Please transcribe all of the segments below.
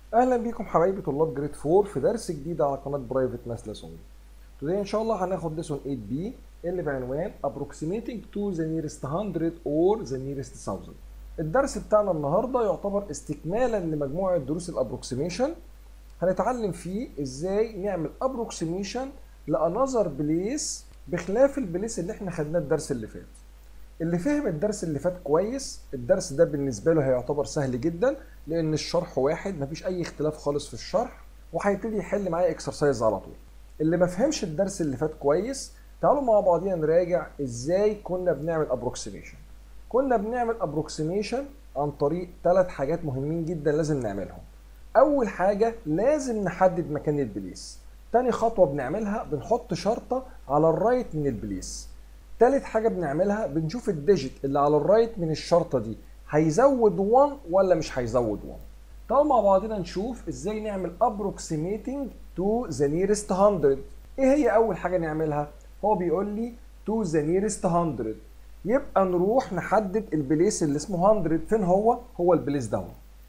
اهلا بيكم حبايبي طلاب جريد 4 في درس جديد على قناه برايفت ماث ليسون today ان شاء الله هناخد ليسون 8 بي اللي بعنوان approximating to the nearest 100 or the nearest 1000 الدرس بتاعنا النهارده يعتبر استكمالا لمجموعه دروس الابروكسيميشن هنتعلم فيه ازاي نعمل ابروكسيميشن لانذر بليس بخلاف البليس اللي احنا خدناه الدرس اللي فات اللي فهم الدرس اللي فات كويس الدرس ده بالنسبه له هيعتبر سهل جدا لان الشرح واحد مفيش اي اختلاف خالص في الشرح وهيبتدي يحل معايا اكسرسايز على طول اللي ما فهمش الدرس اللي فات كويس تعالوا مع بعضينا نراجع ازاي كنا بنعمل ابروكسيميشن كنا بنعمل ابروكسيميشن عن طريق ثلاث حاجات مهمين جدا لازم نعملهم اول حاجه لازم نحدد مكان البليس تاني خطوه بنعملها بنحط شرطه على الرايت من البليس تالت حاجه بنعملها بنشوف الديجيت اللي على الرايت من الشرطه دي هيزود 1 ولا مش هيزود 1 تعالوا مع بعضنا نشوف ازاي نعمل approximating to the nearest 100 ايه هي اول حاجه نعملها هو بيقول لي to the nearest 100 يبقى نروح نحدد البليس اللي اسمه 100 فين هو هو البليس ده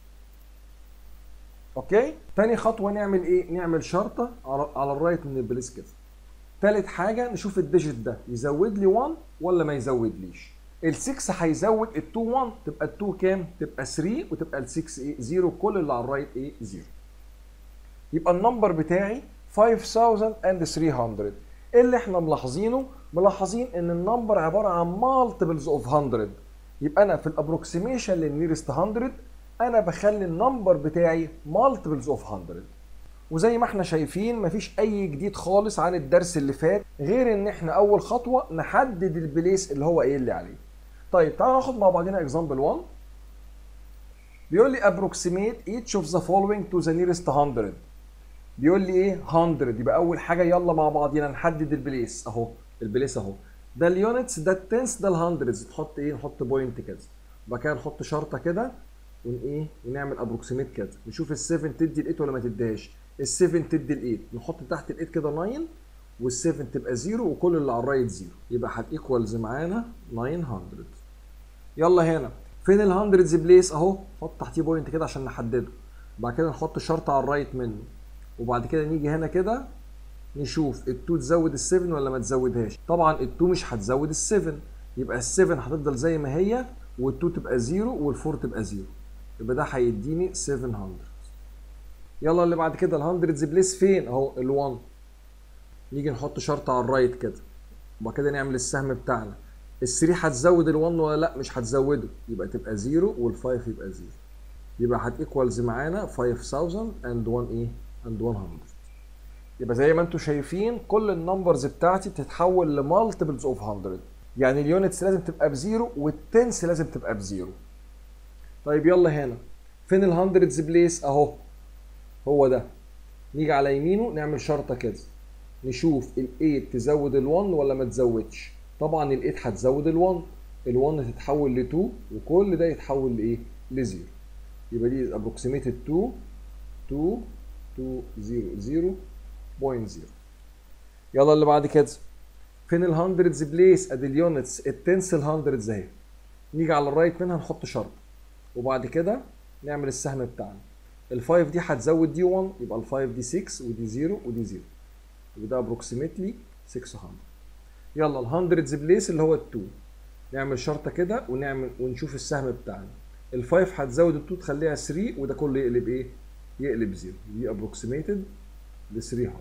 اوكي تاني خطوه نعمل ايه نعمل شرطه على, على الرايت من البليس كده تالت حاجه نشوف الديجيت ده يزود لي 1 ولا ما يزودليش ال6 هيزود ال2 1 تبقى ال2 كام تبقى 3 وتبقى ال6 ايه 0 كل اللي على الرايت ايه 0 يبقى النمبر بتاعي 5300 اللي احنا ملاحظينه ملاحظين ان النمبر عباره عن مالتيبلز اوف 100 يبقى انا في الابروكسيميشن للنيرست 100 انا بخلي النمبر بتاعي مالتيبلز اوف 100 وزي ما احنا شايفين مفيش اي جديد خالص عن الدرس اللي فات غير ان احنا اول خطوه نحدد البليس اللي هو قايل لي عليه طيب تعالوا ناخد مع بعضنا اكزامبل 1 بيقول لي approximate each of the following to the nearest 100 بيقول لي ايه 100 يبقى اول حاجه يلا مع بعضينا نحدد البليس اهو البليس اهو ده اليونتس ده التنس ده الهندردز نحط ايه نحط بوينت كده وبعد كده نحط شرطه كده ون ايه ونعمل ابروكسيميت كده نشوف ال7 تدي ال8 ولا ما تديهاش ال7 تدي ال8 نحط تحت ال8 كده 9 وال7 تبقى 0 وكل اللي على الرايت 0 يبقى هتيكوالز معانا 900 يلا هنا فين الهندردز بليس اهو حط تحتيه بوينت كده عشان نحدده بعد كده نحط شرطه على الرايت منه وبعد كده نيجي هنا كده نشوف ال2 تزود ال7 ولا ما تزودهاش طبعا ال2 مش هتزود ال7 يبقى ال7 هتفضل زي ما هي وال2 تبقى 0 وال4 تبقى 0 يبقى ده هيديني 700 يلا اللي بعد كده الهندردز بليس فين اهو ال1 نيجي نحط شرطه على الرايت كده وبعد كده نعمل السهم بتاعنا ال3 هتزود ال1 ولا لا مش هتزوده يبقى تبقى 0 وال5 يبقى 0 يبقى هتيكوالز معانا 5000 اند 1 ايه اند 100 يبقى زي ما انتم شايفين كل النمبرز بتاعتي بتتحول لمالتيبلز اوف 100 يعني اليونتس لازم تبقى بزيرو والتنس لازم تبقى بزيرو طيب يلا هنا فين الهندردز بليس اهو هو ده نيجي على يمينه نعمل شرطه كده نشوف ال8 تزود ال1 ولا ما تزودش طبعا ال8 هتزود ال1 ال1 تتحول ل2 وكل ده يتحول لايه ل0 يبقى دي ابروكسيميتد 2 2 2 0 0.0 يلا اللي بعد كده فين الهندردز بليس ادي اليونتس التنس الهندردز اهي نيجي على الرايت منها نحط شرط وبعد كده نعمل السهم بتاعنا ال5 دي هتزود دي 1 يبقى ال5 دي 6 ودي 0 ودي 0 يبقى ده ابروكسيمتلي 600 يلا الهندردز بليس اللي هو ال2 نعمل شرطه كده ونعمل ونشوف السهم بتاعنا ال5 هتزود ال2 تخليها 3 وده كله يقلب ايه؟ يقلب 0 دي ابروكسيميتد ل 300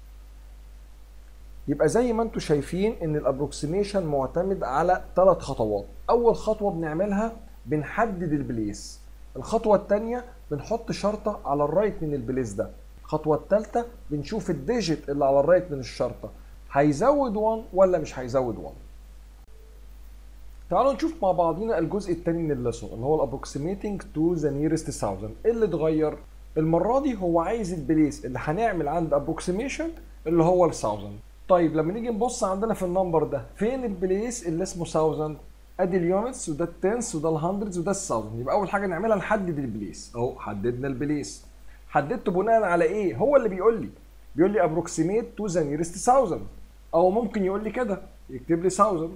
يبقى زي ما انتم شايفين ان الابروكسيميشن معتمد على ثلاث خطوات اول خطوه بنعملها بنحدد البليس الخطوه الثانيه بنحط شرطه على الرايت من البليس ده الخطوه الثالثه بنشوف الديجيت اللي على الرايت من الشرطه هيزود 1 ولا مش هيزود 1 تعالوا نشوف مع بعضينا الجزء الثاني من الليسون اللي هو الابروكسيميتنج تو ذا نيرست 1000 ايه اللي اتغير المره دي هو عايز البليس اللي هنعمل عند ابروكسيميشن اللي هو ال 1000 طيب لما نيجي نبص عندنا في النمبر ده فين البليس اللي اسمه 1000 ادي اليونتس وده التنس وده الهندردز وده ال1000 يبقى اول حاجه نعملها نحدد البليس اهو حددنا البليس حددته بناء على ايه هو اللي بيقول لي بيقول لي ابروكسيميت تو ذا نيرست 1000 او ممكن يقول لي كده يكتب لي 1000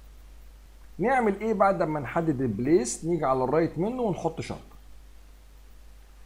نعمل ايه بعد ما نحدد البليس نيجي على الرايت منه ونحط شرط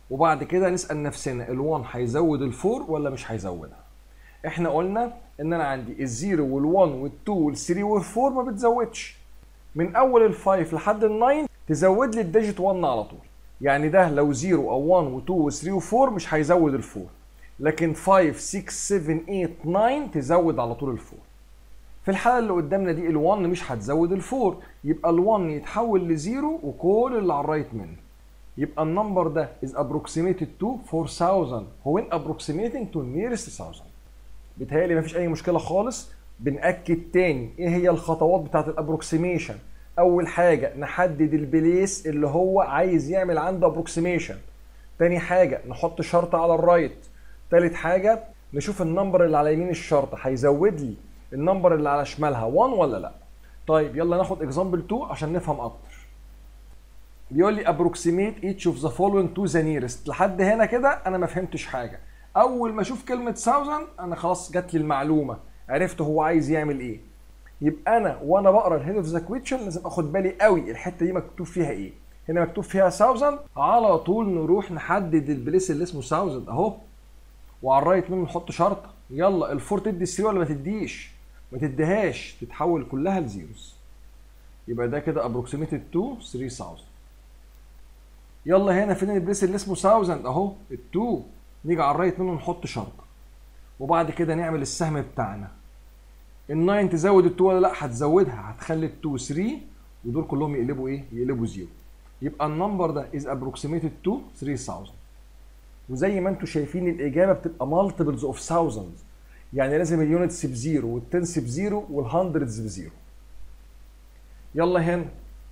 وبعد كده نسال نفسنا ال1 هيزود ال4 ولا مش هيزودها احنا قلنا ان انا عندي الزيرو وال1 وال2 وال3 وال4 ما بتزودش من اول ال5 لحد ال9 تزود لي الديجيت 1 على طول يعني ده لو 0 او 1 و2 و3 و4 مش هيزود ال4 لكن 5 6 7 8 9 تزود على طول ال4 في الحاله اللي قدامنا دي ال1 مش هتزود ال4 يبقى ال1 يتحول لزيرو وكل اللي على الرايت منه يبقى النمبر ده is approximated to 4000 هو when approximating to nearest 1000 بيتهيألي مفيش أي مشكلة خالص بنأكد تاني إيه هي الخطوات بتاعة الابروكسيميشن أول حاجة نحدد البليس اللي هو عايز يعمل عنده ابروكسيميشن تاني حاجة نحط شرطة على الرايت تالت حاجة نشوف النمبر اللي على يمين الشرطة هيزود لي النمبر اللي على شمالها 1 ولا لا طيب يلا ناخد اكزامبل 2 عشان نفهم اكتر بيقول لي approximate each of the following to the nearest لحد هنا كده انا ما فهمتش حاجه اول ما اشوف كلمه 1000 انا خلاص جات لي المعلومه عرفت هو عايز يعمل ايه يبقى انا وانا بقرا الهيد اوف ذا كويشن لازم اخد بالي قوي الحته دي مكتوب فيها ايه هنا مكتوب فيها 1000 على طول نروح نحدد البليس اللي اسمه 1000 اهو وعلى الرايت منه نحط شرطه يلا الفور تدي 3 ولا ما تديش ما تديهاش تتحول كلها لزيروز يبقى ده كده ابروكسيميتد تو 3000 يلا هنا فين البليس اللي اسمه 1000 اهو ال2 نيجي على الرايت منه نحط شرطه وبعد كده نعمل السهم بتاعنا ال9 تزود ال2 ولا لا هتزودها هتخلي ال2 3 ودول كلهم يقلبوا ايه يقلبوا زيرو يبقى النمبر ده از ابروكسيميتد تو 3000 وزي ما انتم شايفين الاجابه بتبقى مالتيبلز اوف thousands يعني لازم اليونتس بزيرو والتنس بزيرو والهندردز بزيرو يلا هنا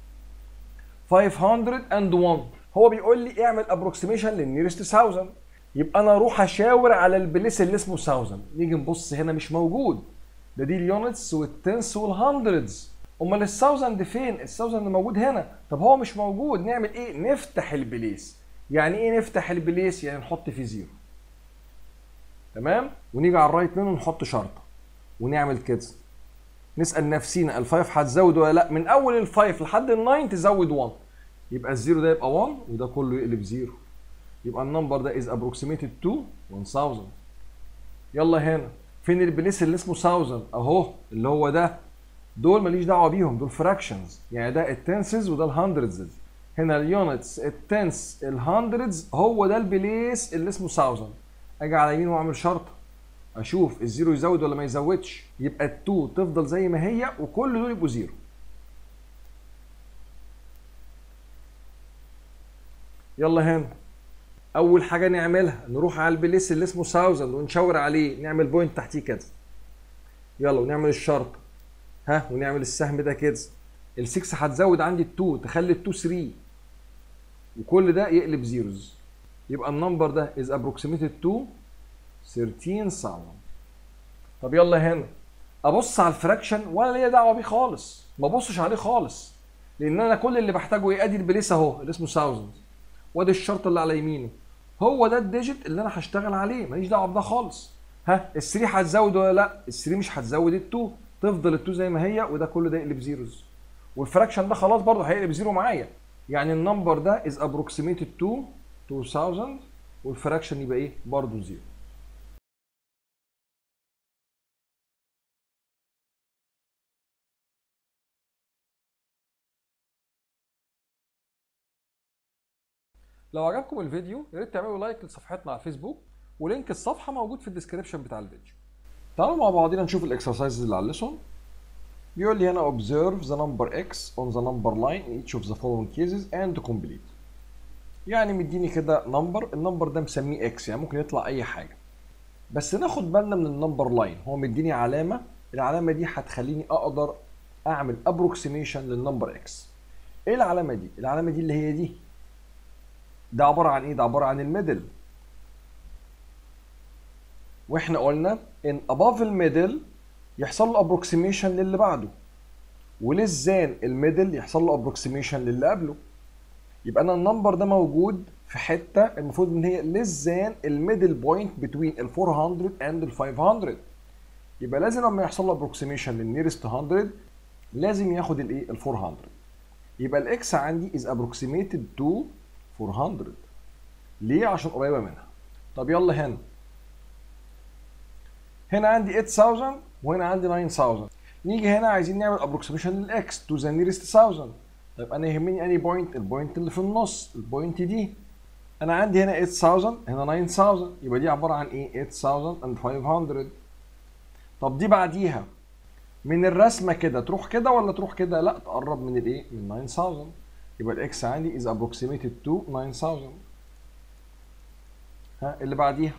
501 هو بيقول لي اعمل ابروكسيميشن للنيرست 1000 يبقى انا اروح اشاور على البليس اللي اسمه 1000 نيجي نبص هنا مش موجود ده دي اليونتس والتنس والهندردز امال ال 1000 فين؟ ال 1000 موجود هنا طب هو مش موجود نعمل ايه؟ نفتح البليس يعني ايه نفتح البليس؟ يعني نحط فيه زيرو تمام؟ ونيجي على الرايت منه نحط شرطه ونعمل كده نسال نفسينا الفايف هتزود ولا لا؟ من اول الفايف لحد الناين تزود 1 يبقى الزيرو ده يبقى 1 وده كله يقلب زيرو يبقى النمبر ده از ابروكسيميتد تو 1000 يلا هنا فين البليس اللي اسمه 1000 اهو اللي هو ده دول ماليش دعوه بيهم دول فراكشنز يعني ده التنسز وده الهندردز هنا اليونتس التنس الهندردز هو ده البليس اللي اسمه 1000 اجي على يمين واعمل شرطه اشوف الزيرو يزود ولا ما يزودش يبقى ال2 تفضل زي ما هي وكل دول يبقوا زيرو يلا هنا اول حاجه نعملها نروح على البليس اللي اسمه 1000 ونشاور عليه نعمل بوينت تحتيه كده يلا ونعمل الشرطه ها ونعمل السهم ده كده ال6 هتزود عندي ال2 تخلي ال2 3 وكل ده يقلب زيروز يبقى النمبر ده از ابروكسيميتد تو 13000 طب يلا هنا ابص على الفراكشن ولا ليا دعوه بيه خالص ما ابصش عليه خالص لان انا كل اللي بحتاجه ايه ادي البليس اهو اللي اسمه 1000 وادي الشرط اللي على يمينه هو ده الديجيت اللي انا هشتغل عليه ماليش دعوه بده خالص ها ال3 هتزود ولا لا ال3 مش هتزود ال2 تفضل ال2 زي ما هي وده كله ده يقلب زيروز والفراكشن ده خلاص برضه هيقلب زيرو معايا يعني النمبر ده از ابروكسيميتد تو 2000 والفراكشن يبقى ايه برضه زيرو لو عجبكم الفيديو يا ريت تعملوا لايك لصفحتنا على الفيسبوك ولينك الصفحه موجود في الديسكربشن بتاع الفيديو تعالوا مع بعضينا نشوف الاكسرسايزز اللي على الليسون بيقول لي هنا observe the number x on the number line in each of the following cases and complete يعني مديني كده نمبر النمبر ده مسميه x يعني ممكن يطلع اي حاجه بس ناخد بالنا من النمبر لاين هو مديني علامه العلامه دي هتخليني اقدر اعمل ابروكسيميشن للنمبر x ايه العلامه دي العلامه دي اللي هي دي ده عباره عن ايه ده عباره عن الميدل واحنا قلنا ان above الميدل يحصل له ابروكسيميشن للي بعده وللزان الميدل يحصل له ابروكسيميشن للي قبله يبقى انا النمبر ده موجود في حته المفروض ان هي للزان الميدل بوينت بتوين ال 400 اند ال 500 يبقى لازم لما يحصل له ابروكسيميشن للنيرست 100 لازم ياخد الايه ال 400 يبقى الاكس عندي از ابروكسيميتد تو 400 ليه عشان قريبه منها طب يلا هنا هنا عندي 8000 وهنا عندي 9000 نيجي هنا عايزين نعمل ابروكسيميشن للاكس تو ذا نيرست 1000 طيب انا يهمني اني بوينت البوينت اللي في النص البوينت دي انا عندي هنا 8000 هنا 9000 يبقى دي عباره عن ايه 8500 طب دي بعديها من الرسمه كده تروح كده ولا تروح كده لا تقرب من الايه من 9000 يبقى الاكس عندي is approximated to 9000 ها اللي بعديها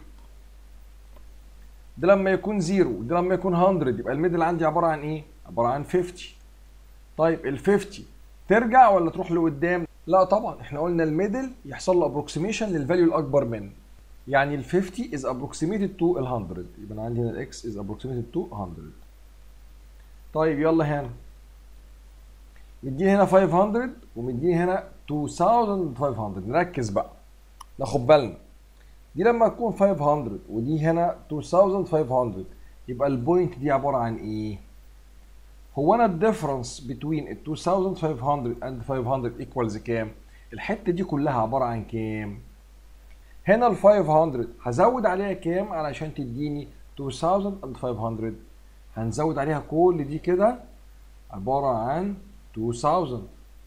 ده لما يكون زيرو ده لما يكون 100 يبقى الميدل عندي عباره عن ايه عباره عن 50 طيب ال 50 ترجع ولا تروح لقدام لا طبعا احنا قلنا الميدل يحصل له ابروكسيميشن للفاليو الاكبر منه يعني ال 50 is approximated to ال 100 يبقى انا عندي هنا الاكس is approximated to 100 طيب يلا هنا مديني هنا 500 ومديني هنا 2500 نركز بقى ناخد بالنا دي لما تكون 500 ودي هنا 2500 يبقى البوينت دي عباره عن ايه؟ هو انا الديفرنس بين ال 2500 and 500 equals كام؟ الحته دي كلها عباره عن كام؟ هنا ال 500 هزود عليها كام علشان تديني 2500 هنزود عليها كل دي كده عباره عن 2000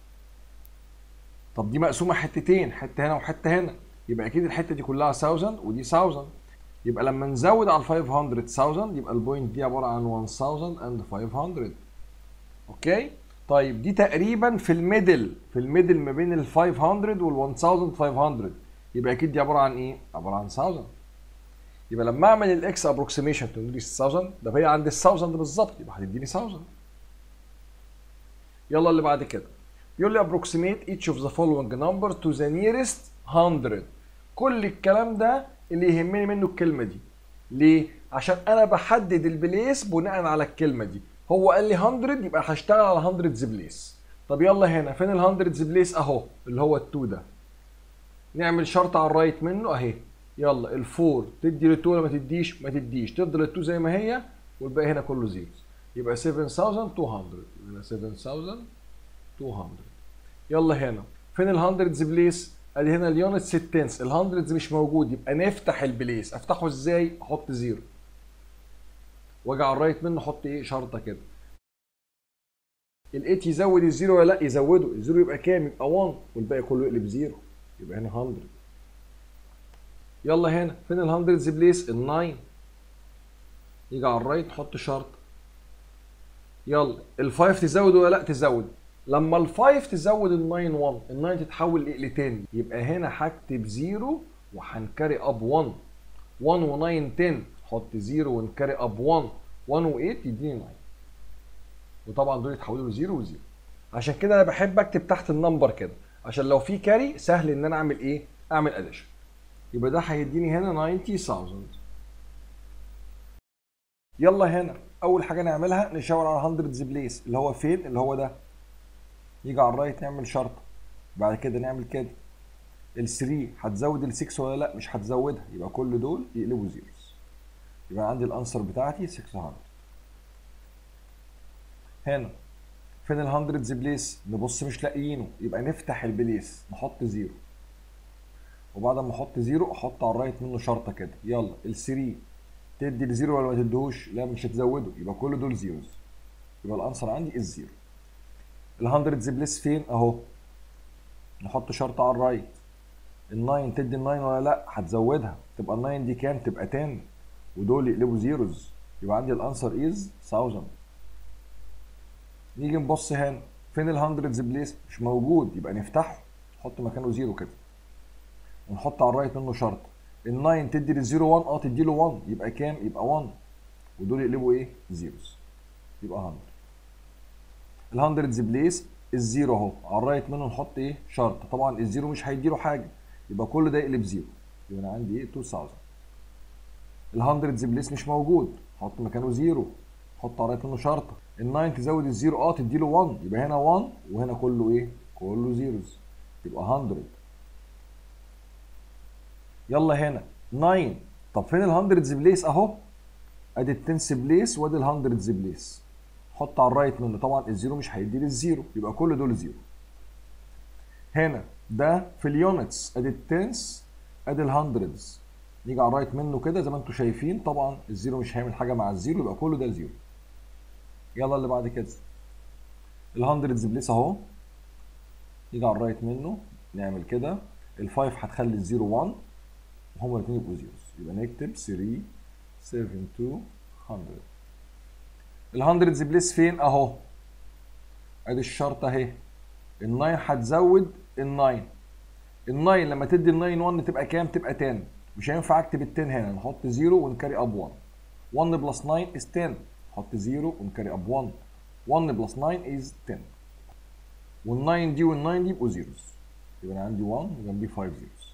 طب دي مقسومه حتتين حته هنا وحته هنا يبقى اكيد الحته دي كلها 1000 ودي 1000 يبقى لما نزود على ال 500 1000 يبقى البوينت دي عباره عن 1500 اوكي طيب دي تقريبا في الميدل في الميدل ما بين ال 500 وال 1500 يبقى اكيد دي عباره عن ايه عباره عن 1000 يبقى لما اعمل الاكس ابروكسيميشن تو 1000 ده هي عند ال 1000 بالظبط يبقى هتديني 1000 يلا اللي بعد كده يقول لي approximate each of the following number to the nearest 100 كل الكلام ده اللي يهمني منه الكلمه دي ليه عشان انا بحدد البليس بناء على الكلمه دي هو قال لي 100 يبقى هشتغل على 100 بليس طب يلا هنا فين ال 100 بليس اهو اللي هو ال2 ده نعمل شرط على الرايت منه اهي يلا ال4 تدي لل2 ولا ما تديش ما تديش تفضل ال2 زي ما هي والباقي هنا كله زيروز يبقى 7200 هنا 7200 يلا هنا فين ال 100 بليس ادي هنا اليونتس التنس ال 100 مش موجود يبقى نفتح البليس افتحه ازاي احط زيرو واجي على الرايت منه احط ايه شرطه كده ال 8 يزود الزيرو ولا لا يزوده الزيرو يبقى كام يبقى 1 والباقي كله يقلب زيرو يبقى هنا 100 يلا هنا فين ال 100 بليس ال 9 يجي على الرايت نحط شرط يلا ال 5 تزود ولا لا تزود لما ال 5 تزود ال 9 1 ال 9 تتحول ل 10 يبقى هنا هكتب 0 وهنكاري اب 1 1 و 9 10 حط 0 ونكاري اب 1 1 و 8 يديني 9 وطبعا دول يتحولوا ل 0 و 0 عشان كده انا بحب اكتب تحت النمبر كده عشان لو في كاري سهل ان انا اعمل ايه؟ اعمل اديشن يبقى ده هيديني هنا 90000 يلا هنا اول حاجه نعملها نشاور على 100 بليس اللي هو فين اللي هو ده يجي على الرايت نعمل شرطه بعد كده نعمل كده ال 3 هتزود ال 6 ولا لا مش هتزودها يبقى كل دول يقلبوا زيروز يبقى عندي الانسر بتاعتي 600 هنا فين ال 100 بليس نبص مش لاقيينه يبقى نفتح البليس نحط زيرو وبعد ما احط زيرو احط على الرايت منه شرطه كده يلا ال 3 تدي الزيرو ولا ما تديهوش لا مش هتزوده يبقى كل دول زيروز يبقى الانسر عندي الزيرو ال 100 بليس فين اهو نحط شرط على الرايت ال 9 تدي ال 9 ولا لا هتزودها تبقى ال 9 دي كام تبقى 10 ودول يقلبوا زيروز يبقى عندي الانسر از 1000 نيجي نبص هنا فين ال 100 بليس مش موجود يبقى نفتحه نحط مكانه زيرو كده ونحط على الرايت منه شرط ال 9 تدي للزيرو 1 اه تدي له 1 يبقى كام يبقى 1 ودول يقلبوا ايه زيروز يبقى 100 ال 100 بليس الزيرو اهو على الرايت منه نحط ايه شرط طبعا الزيرو مش هيدي له حاجه يبقى كل ده يقلب زيرو يبقى انا عندي ايه 2000 ال 100 بليس مش موجود حط مكانه زيرو حط على الرايت منه شرطه ال 9 تزود الزيرو اه تدي له 1 يبقى هنا 1 وهنا كله ايه كله زيروز يبقى 100 يلا هنا 9 طب فين ال 100 بليس اهو ادي التنس بليس وادي ال 100 بليس حط على الرايت منه طبعا الزيرو مش هيدي لي الزيرو يبقى كل دول زيرو هنا ده في اليونتس ادي التنس ادي الهندردز نيجي على الرايت منه كده زي ما انتم شايفين طبعا الزيرو مش هيعمل حاجه مع الزيرو يبقى كله ده زيرو يلا اللي بعد كده الهندردز بليس اهو نيجي على الرايت منه نعمل كده الفايف هتخلي الزيرو 1 وهما الاثنين يبقوا زيروز يبقى نكتب 3 7 2 100 الهندردز بليس فين اهو ادي الشرطه اهي ال9 هتزود ال9 ال9 لما تدي ال9 1 تبقى كام تبقى 10 مش هينفع اكتب ال 10 هنا نحط 0 ونكاري اب 1 1 بلس 9 is 10 نحط 0 ونكاري اب 1 1 بلس 9 is 10 وال9 دي وال9 دي يبقوا زيروز يبقى انا عندي 1 وجنبيه 5 زيروز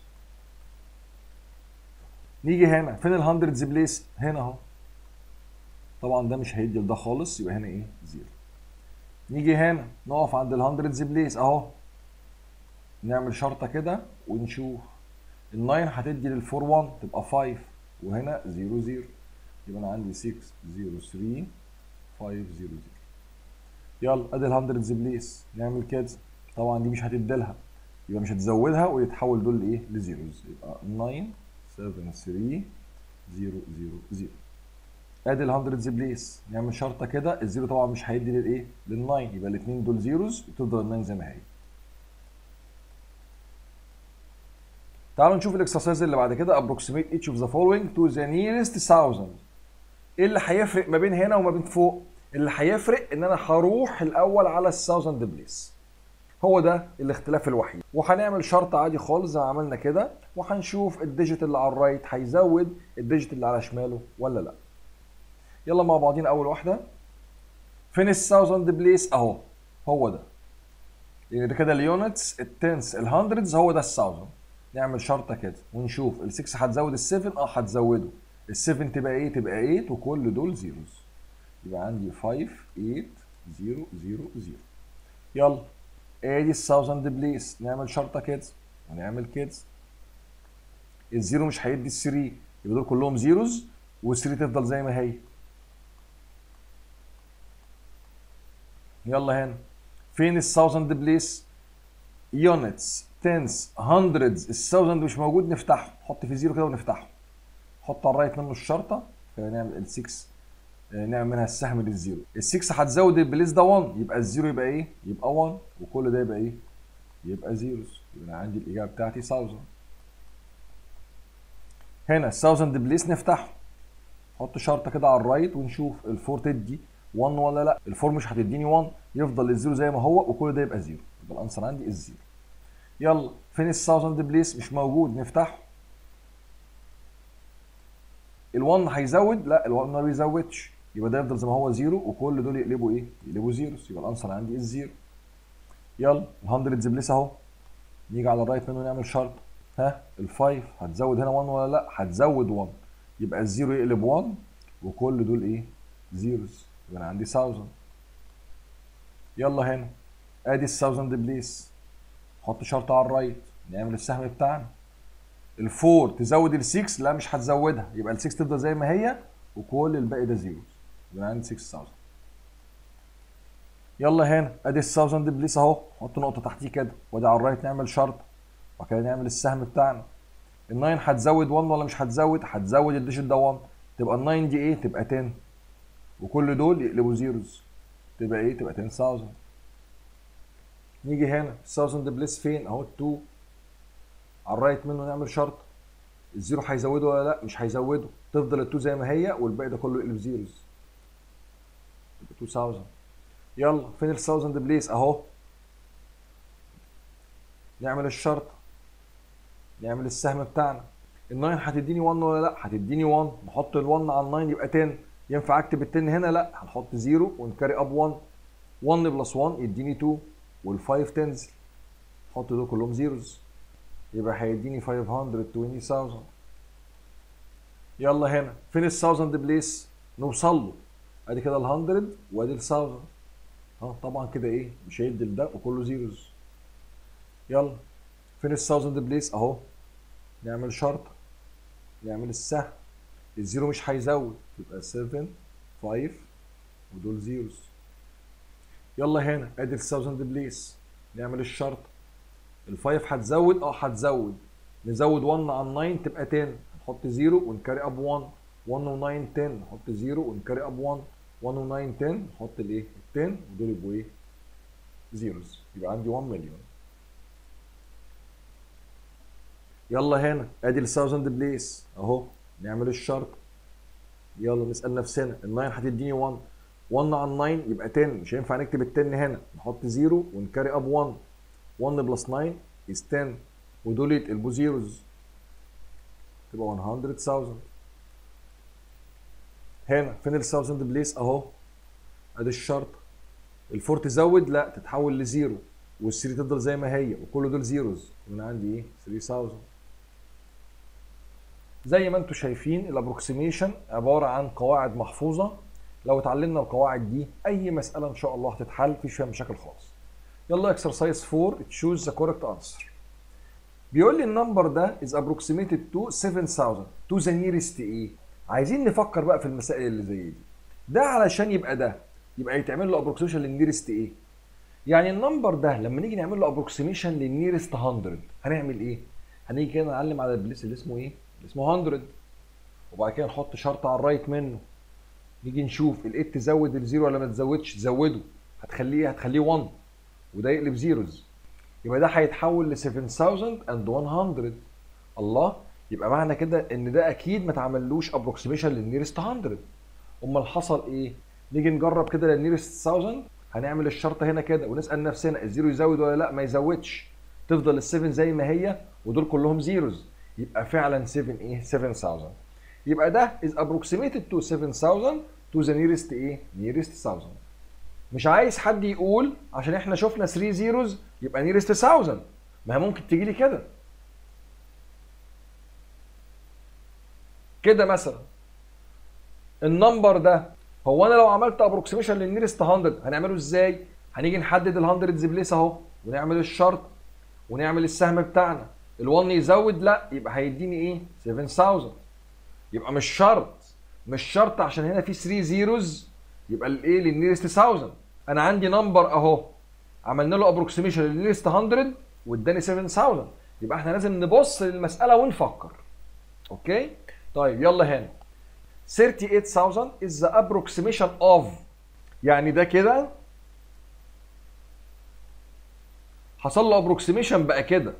نيجي هنا فين الهندردز بليس هنا اهو طبعا ده مش هيدي لده خالص يبقى هنا ايه زيرو نيجي هنا نقف عند الهندردز بليس اهو نعمل شرطه كده ونشوف ال9 هتدي لل4 1 تبقى 5 وهنا 0 0 يبقى انا عندي 6 0 3 5 0 0 يلا ادي الهندردز بليس نعمل كده طبعا دي مش هتديلها يبقى مش هتزودها ويتحول دول لايه لزيروز يبقى 9 7 3 0 0 0 ادي الهندردز بليس نعمل شرطه كده الزيرو طبعا مش هيدي للايه لل9 يبقى الاثنين دول زيروز وتفضل ال9 زي ما هي تعالوا نشوف الاكسرسايز اللي بعد كده approximate each of the following to the nearest thousand ايه اللي هيفرق ما بين هنا وما بين فوق اللي هيفرق ان انا هروح الاول على الثاوزند بليس هو ده الاختلاف الوحيد وهنعمل شرط عادي خالص زي ما عملنا كده وهنشوف الديجيت اللي على الرايت هيزود الديجيت اللي على شماله ولا لا يلا مع بعضين اول واحده فين الثاوزند بليس اهو هو ده يعني كده اليونتس التنس الهندردز هو ده الثاوزند نعمل شرطه كده ونشوف ال6 هتزود ال7 اه هتزوده ال7 تبقى ايه تبقى 8 وكل دول زيروز يبقى عندي 5 8 0 0 0 يلا ادي الثاوزند بليس نعمل شرطه كده ونعمل كده الزيرو مش هيدي ال3 يبقى دول كلهم زيروز وال3 تفضل زي ما هي يلا هنا فين الثاوزند بليس يونتس تنس هندردز الثاوزند مش موجود نفتحه نحط في زيرو كده ونفتحه نحط على الرايت منه الشرطه فنعمل ال6 نعمل منها السهم للزيرو ال6 هتزود البليس ده 1 يبقى الزيرو يبقى ايه يبقى 1 وكل ده يبقى ايه يبقى زيروز يبقى انا عندي الاجابه بتاعتي 1000 هنا ال1000 بليس نفتحه نحط شرطه كده على الرايت ونشوف الفور تدي 1 ولا لا الفور مش هتديني 1 يفضل الزيرو زي ما هو وكل ده يبقى زيرو يبقى الانسر عندي الزيرو يلا فين ال 1000 بليس مش موجود نفتحه ال1 هيزود لا ال1 ما بيزودش يبقى ده يفضل زي ما هو زيرو وكل دول يقلبوا ايه يقلبوا زيروز يبقى الانسر عندي الزيرو يلا ال100 بليس اهو نيجي على الرايت منه نعمل شرط ها ال5 هتزود هنا 1 ولا لا هتزود 1 يبقى الزيرو يقلب 1 وكل دول ايه زيروز يبقى انا عندي 1000 يلا هنا ادي ال1000 بليس حط شرطه على الرايت نعمل السهم بتاعنا الفور تزود ال6 لا مش هتزودها يبقى ال6 تفضل زي ما هي وكل الباقي ده زيروز يبقى عندي 6000 يلا هنا ادي ال 1000 بليس اهو حط نقطه تحتيه كده وادي على الرايت نعمل شرط وبعد كده نعمل السهم بتاعنا ال9 هتزود 1 ولا مش هتزود هتزود الديجيت ده 1 تبقى ال9 دي ايه تبقى 10 وكل دول يقلبوا زيروز تبقى ايه تبقى 10000 نيجي هنا 1000 بليس فين اهو 2 على الرايت منه نعمل شرط الزيرو هيزوده ولا لا مش هيزوده تفضل التو زي ما هي والباقي ده كله يقلب زيروز يبقى 2000 يلا فين ال 1000 بليس اهو نعمل الشرط نعمل السهم بتاعنا ال9 هتديني 1 ولا لا هتديني 1 نحط ال1 على ال9 يبقى 10 ينفع اكتب ال10 هنا لا هنحط 0 ونكاري اب 1 1 بلس 1 يديني 2 وال5 تنزل نحط دول كلهم زيروز يبقى هيديني 520000 يلا هنا فين ال 1000 بليس نوصل له ادي كده ال 100 وادي ال 1000 اه طبعا كده ايه مش هيدي لده وكله زيروز يلا فين ال 1000 بليس اهو نعمل شرط نعمل السهم الزيرو مش هيزود يبقى 7 5 ودول زيروز يلا هنا ادي ال 1000 بليس نعمل الشرط الفايف هتزود اه هتزود نزود 1 عن 9 تبقى 10 نحط 0 ونكاري اب 1 1 و 9 10 نحط 0 ونكاري اب 1 1 و 9 10 نحط الايه 10 ودول يبقوا ايه زيروز يبقى عندي 1 مليون يلا هنا ادي ال 1000 بليس اهو نعمل الشرط يلا نسال نفسنا ال 9 هتديني 1 1 عن 9 يبقى 10 مش هينفع نكتب ال 10 هنا نحط 0 ونكاري اب 1 1 بلس 9 is 10 ودول يتقلبوا زيروز تبقى 100000 هنا فين ال 1000 بليس اهو ادي الشرط الفور تزود لا تتحول لزيرو وال3 تفضل زي ما هي وكل دول زيروز من عندي ايه 3000 زي ما انتم شايفين الابروكسيميشن عباره عن قواعد محفوظه لو اتعلمنا القواعد دي اي مساله ان شاء الله هتتحل مفيش فيها مشاكل خالص يلا اكسرسايز 4 تشوز ذا كوريكت انسر بيقول لي النمبر ده از approximated to 7000 to the nearest ايه عايزين نفكر بقى في المسائل اللي زي دي ده علشان يبقى ده يبقى يتعمل له ابروكسيميشن للنيرست ايه يعني النمبر ده لما نيجي نعمل له ابروكسيميشن للنيرست 100 هنعمل ايه هنيجي كده نعلم على البليس اللي اسمه ايه اللي اسمه 100 وبعد كده نحط شرط على الرايت منه نيجي نشوف ال8 تزود الزيرو ولا ما تزودش تزوده هتخليه هتخليه 1 وده يقلب زيروز يبقى ده هيتحول ل 7100 الله يبقى معنى كده ان ده اكيد ما اتعملوش ابروكسيميشن للنيرست 100 امال حصل ايه نيجي نجرب كده للنيرست 1000 هنعمل الشرطه هنا كده ونسال نفسنا الزيرو يزود ولا لا ما يزودش تفضل ال7 زي ما هي ودول كلهم زيروز يبقى فعلا 7 ايه 7000 يبقى ده is approximated to 7000 to the nearest ايه nearest 1000 مش عايز حد يقول عشان احنا شفنا 3 زيروز يبقى نيرست 1000 ما هي ممكن تيجي لي كده كده مثلا النمبر ده هو انا لو عملت ابروكسيميشن للنيرست 100 هنعمله ازاي؟ هنيجي نحدد ال 100 بليس اهو ونعمل الشرط ونعمل السهم بتاعنا ال1 يزود لا يبقى هيديني ايه؟ 7000 يبقى مش شرط مش شرط عشان هنا في 3 زيروز يبقى الايه للنيرست 1000 انا عندي نمبر اهو عملنا له ابروكسيميشن للنيرست 100 واداني 7000 يبقى احنا لازم نبص للمساله ونفكر اوكي طيب يلا هنا 38000 is the approximation of يعني ده كده حصل له ابروكسيميشن بقى كده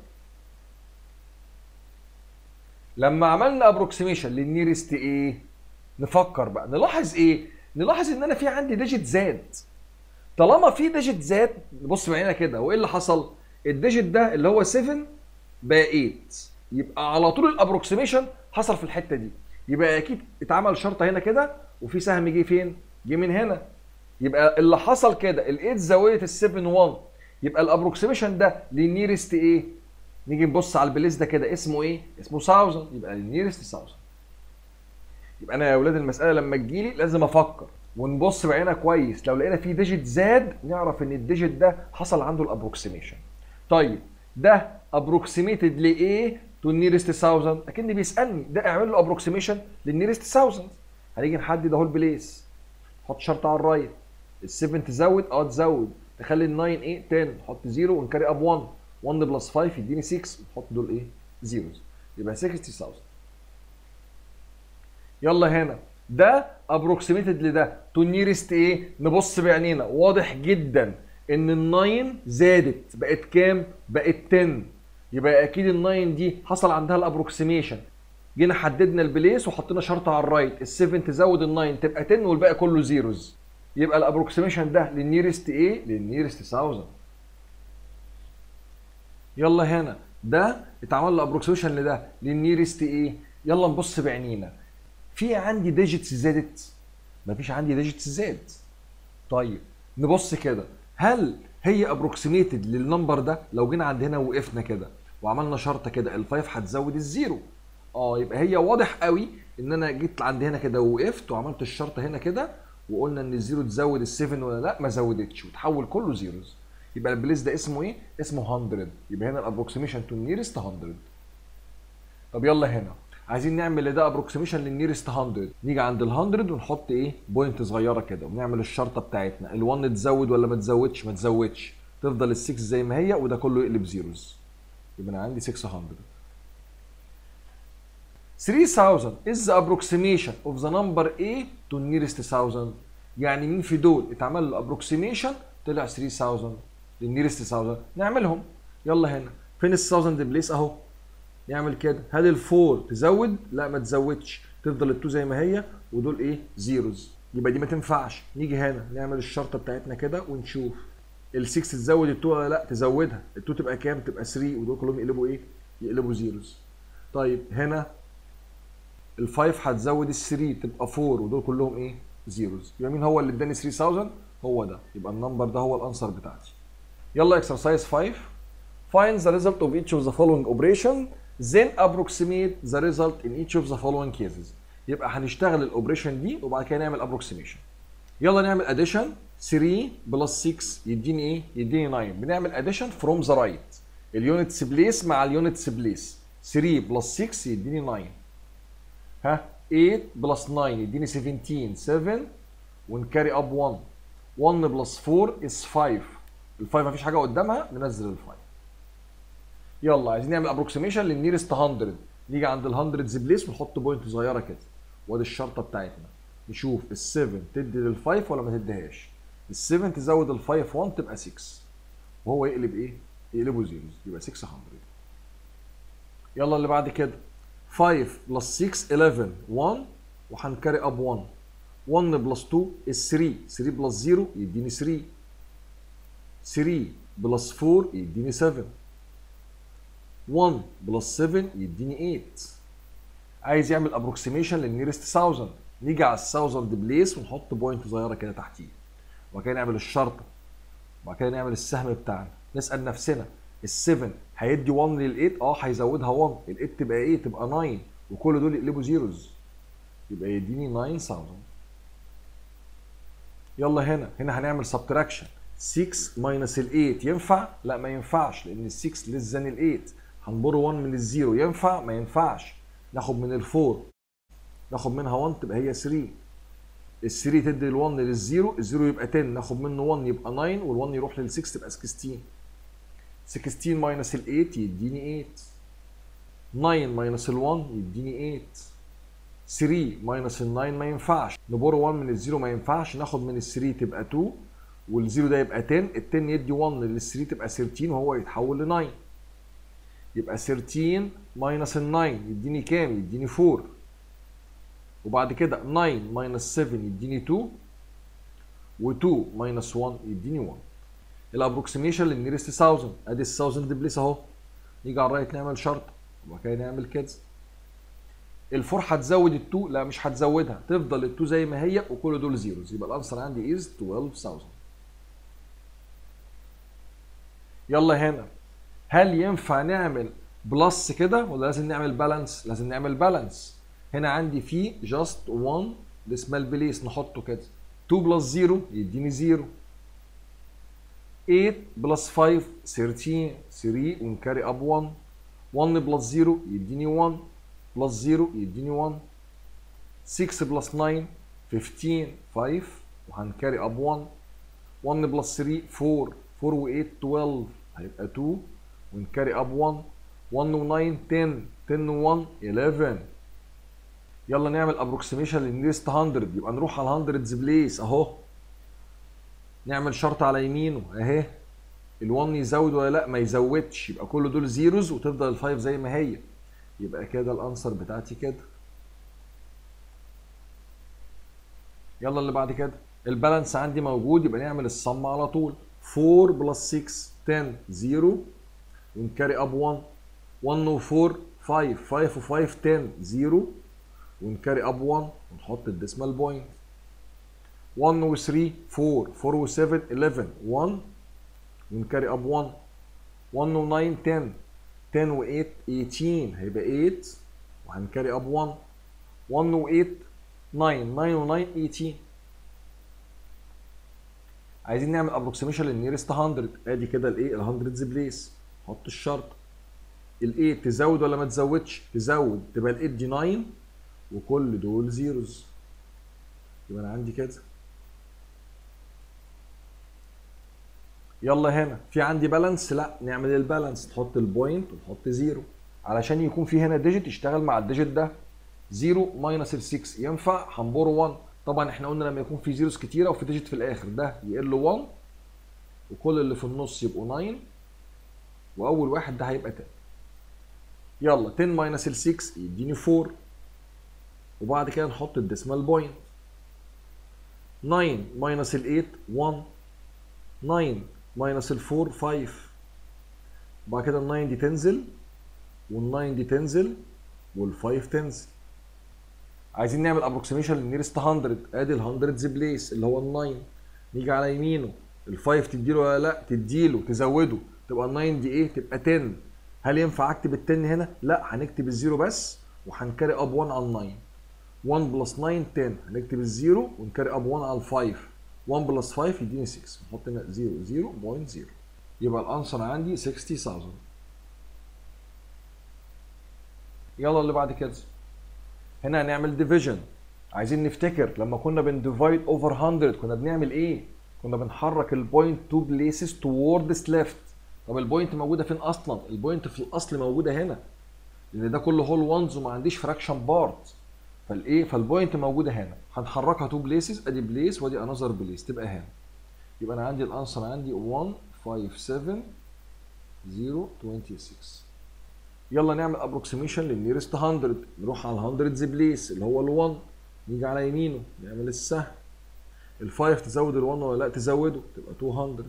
لما عملنا ابروكسيميشن للنيرست ايه نفكر بقى نلاحظ ايه نلاحظ ان انا في عندي ديجيت زاد طالما في ديجيت زاد نبص بعيننا كده وايه اللي حصل الديجيت ده اللي هو 7 بقى 8 يبقى على طول الابروكسيميشن حصل في الحته دي يبقى اكيد اتعمل شرطه هنا كده وفي سهم جه فين جه من هنا يبقى اللي حصل كده ال8 زاويه ال7 1 يبقى الابروكسيميشن ده للنيرست ايه نيجي نبص على البليس ده كده اسمه ايه اسمه 1000 يبقى النيرست 1000 يبقى انا يا اولاد المساله لما تجيلي لازم افكر ونبص بعيننا كويس لو لقينا في ديجيت زاد نعرف ان الديجيت ده حصل عنده الابروكسيميشن طيب ده ابروكسيميتد لايه تو النيرست 1000 اكن بيسالني ده اعمل له ابروكسيميشن للنيرست 1000 هنيجي نحدد اهو البليس نحط شرط على الرايت ال7 تزود اه تزود تخلي ال9 ايه 10 نحط 0 ونكاري اب 1 1 بلس 5 يديني 6 نحط دول ايه زيروز يبقى 60000 يلا هنا ده ابروكسيميتد لده تو نيرست ايه نبص بعينينا واضح جدا ان ال9 زادت بقت كام بقت 10 يبقى اكيد ال9 دي حصل عندها الابروكسيميشن جينا حددنا البليس وحطينا شرط على الرايت ال7 تزود ال9 تبقى 10 والباقي كله زيروز يبقى الابروكسيميشن ده للنيرست ايه للنيرست 1000 يلا هنا ده اتعمل له ابروكسيميشن لده للنيرست ايه يلا نبص بعينينا في عندي ديجيتس زادت مفيش عندي ديجيتس زاد طيب نبص كده هل هي ابروكسيميتد للنمبر ده لو جينا عند هنا وقفنا كده وعملنا شرطه كده الفايف هتزود الزيرو اه يبقى هي واضح قوي ان انا جيت عند هنا كده ووقفت وعملت الشرطه هنا كده وقلنا ان الزيرو تزود ال7 ولا لا ما زودتش وتحول كله زيروز يبقى البليس ده اسمه ايه؟ اسمه 100 يبقى هنا الابروكسيميشن تو نيرست 100 طب يلا هنا عايزين نعمل لده ابروكسيميشن للنيرست 100 نيجي عند ال 100 ونحط ايه بوينت صغيره كده ونعمل الشرطه بتاعتنا ال1 تزود ولا ما تزودش ما تزودش تفضل ال6 زي ما هي وده كله يقلب زيروز يبقى انا عندي 600 3000 is the approximation of the number A to nearest 1000 يعني مين في دول اتعمل له approximation طلع 3000 للنيرست 1000 نعملهم يلا هنا فين ال 1000 بليس اهو نعمل كده هل الفور تزود لا ما تزودش تفضل التو زي ما هي ودول ايه زيروز يبقى دي ما تنفعش نيجي هنا نعمل الشرطه بتاعتنا كده ونشوف ال 6 تزود التو ولا لا تزودها التو تبقى كام تبقى 3 ودول كلهم يقلبوا ايه يقلبوا زيروز طيب هنا ال 5 هتزود ال 3 تبقى 4 ودول كلهم ايه زيروز يبقى مين هو اللي اداني 3000 هو ده يبقى النمبر ده هو الانسر بتاعتي يلا اكسرسايز 5 find the result of each of the following operation then approximate the result in each of the following cases يبقى هنشتغل الاوبريشن دي وبعد كده نعمل approximation يلا نعمل addition 3 بلس 6 يديني ايه يديني 9 بنعمل addition from the right اليونتس بليس مع اليونتس بليس 3 بلس 6 يديني 9 ها 8 بلس 9 يديني 17 7 ونكاري اب 1 1 بلس 4 is 5 ال 5 مفيش حاجه قدامها ننزل ال 5 يلا عايزين نعمل ابروكسيميشن للنيرست 100 نيجي عند ال 100 بليس ونحط بوينت صغيره كده وادي الشرطه بتاعتنا نشوف ال 7 تدي لل 5 ولا ما تديهاش ال 7 تزود ال 5 1 تبقى 6 وهو يقلب ايه؟ يقلبه زيروز يبقى 600 يلا اللي بعد كده 5 بلس 6 11 1 وهنكاري اب 1 1 بلس 2 is 3 3 بلس 0 يديني 3 3 بلس 4 يديني 7 1 بلس 7 يديني 8 عايز يعمل ابروكسيميشن للنيرست 1000 نيجي على ال 1000 بليس ونحط بوينت صغيره كده تحتيه وبعد كده نعمل الشرطه وبعد كده نعمل السهم بتاعنا نسال نفسنا ال 7 هيدي 1 لل 8 اه هيزودها 1 ال 8 تبقى ايه تبقى 9 وكل دول يقلبوا زيروز يبقى يديني 9000 يلا هنا هنا هنعمل سبتراكشن 6 ماينس ال 8 ينفع؟ لا ما ينفعش لان ال 6 ليس ذان ال 8 هنبر 1 من الزيرو ينفع؟ ما ينفعش ناخد من ال 4 ناخد منها 1 تبقى هي 3 ال 3 تدي ال 1 للزيرو الزيرو يبقى 10 ناخد منه 1 يبقى 9 وال 1 يروح لل 6 تبقى 16 16 ماينس ال 8 يديني 8 9 ماينس ال 1 يديني 8 3 ماينس ال 9 ما ينفعش نبر 1 من الزيرو ما ينفعش ناخد من ال 3 تبقى 2 والزيرو ده يبقى 10 ال 10 يدي 1 لل 3 تبقى 13 وهو يتحول ل 9 يبقى 13 ماينس ال 9 يديني كام؟ يديني 4 وبعد كده 9 ماينس 7 يديني 2 و2 ماينس 1 يديني 1 الابروكسيميشن للنيرست 1000 ادي ال 1000 بليس اهو نيجي على الرايت نعمل شرط وبعد كده نعمل كده الفور هتزود التو لا مش هتزودها تفضل التو زي ما هي وكل دول زيروز يبقى الانسر عندي از 12000 يلا هنا هل ينفع نعمل بلس كده ولا لازم نعمل بالانس لازم نعمل بالانس هنا عندي في جاست 1 ديسمال بليس نحطه كده 2 بلس 0 يديني 0 8 بلس 5 13 3 ونكاري اب 1 1 بلس 0 يديني 1 بلس 0 يديني 1 6 بلس 9 15 5 وهنكاري اب 1 1 بلس 3 4 4 و 8 12 هيبقى 2 ونكاري اب 1 1 و 9 10 10 و 1 11 يلا نعمل ابروكسيميشن للنيرست 100 يبقى نروح على 100 بليس اهو نعمل شرط على يمينه اهي ال1 يزود ولا لا ما يزودش يبقى كل دول زيروز وتفضل الفايف زي ما هي يبقى كده الانسر بتاعتي كده يلا اللي بعد كده البالانس عندي موجود يبقى نعمل الصم على طول 4 بلس 6 10 0 ونكاري اب 1 1 و 4 5 5 و 5 10 0 ونكاري اب 1 ونحط الديسمال بوينت 1 و 3 4 4 و 7 11 1 ونكاري اب 1 1 و 9 10 10 و 8 18 هيبقى 8 وهنكاري اب 1 1 و 8 9 9 و 9 18 عايزين نعمل ابروكسيميشن للنيرست 100 ادي كده الايه ال 100 بليس حط الشرط ال 8 تزود ولا ما تزودش تزود تبقى ال 8 دي 9 وكل دول زيروز يبقى انا عندي كده يلا هنا في عندي بالانس لا نعمل البالانس تحط البوينت وتحط زيرو علشان يكون في هنا ديجيت يشتغل مع الديجيت ده 0 ماينس ال 6 ينفع هنبور 1 طبعا احنا قلنا لما يكون في زيروز كتيره وفي ديجيت في الاخر ده يقل 1 وكل اللي في النص يبقوا 9 واول واحد ده هيبقى 10 يلا 10 ماينس ال 6 يديني 4 وبعد كده نحط الديسمال بوينت 9 ماينس ال 8 1 9 ماينس ال 4 5 وبعد كده ال 9 دي تنزل وال 9 دي تنزل وال 5 تنزل عايزين نعمل ابروكسيميشن للنيرست 100 ادي ال 100 بليس اللي هو ال 9 نيجي على يمينه ال 5 تديله ولا لا تديله تزوده تبقى ال 9 دي ايه تبقى 10 هل ينفع اكتب ال 10 هنا لا هنكتب الزيرو بس وهنكاري اب 1 على ال 9 1 بلس 9 10 هنكتب الزيرو ونكاري اب 1 على ال 5 1 بلس 5 يديني 6 نحط هنا 0 0.0 يبقى الانسر عندي 60000 يلا اللي بعد كده هنا هنعمل ديفيجن عايزين نفتكر لما كنا بنديفايد اوفر 100 كنا بنعمل ايه كنا بنحرك البوينت تو بليسز تووردز ليفت طب البوينت موجوده فين اصلا البوينت في الاصل موجوده هنا لان ده كله هول وانز وما عنديش فراكشن بارت فالايه فالبوينت موجوده هنا هنحركها تو بليسز ادي بليس وادي انذر بليس تبقى هنا يبقى انا عندي الانسر عندي 1 5 7 0 26 يلا نعمل ابروكسيميشن للنيرست 100 نروح على ال 100 بليس اللي هو ال1 نيجي على يمينه نعمل السهم ال5 تزود ال1 ولا لا تزوده تبقى 200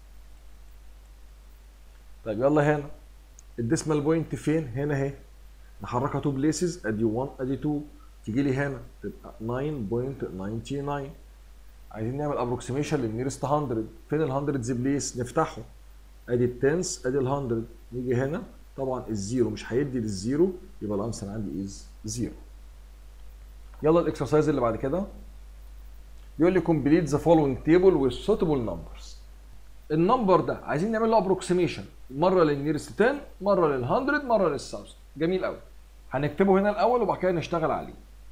طيب يلا هنا الديسمال بوينت فين هنا اهي نحركها تو بليسز ادي 1 ادي 2 تيجي لي هنا تبقى 9.99 عايزين نعمل ابروكسيميشن للنيرست 100 فين ال 100 بليس نفتحه ادي التنس ادي ال 100 نيجي هنا طبعا الزيرو مش هيدي للزيرو يبقى الانسر عندي از زيرو يلا الاكسرسايز اللي بعد كده بيقول لي كومبليت ذا فولوينج تيبل وذ suitable نمبرز النمبر ده عايزين نعمل له ابروكسيميشن مره للنيرست 10 مره لل 100 مره لل 1000 جميل قوي هنكتبه هنا الاول وبعد كده نشتغل عليه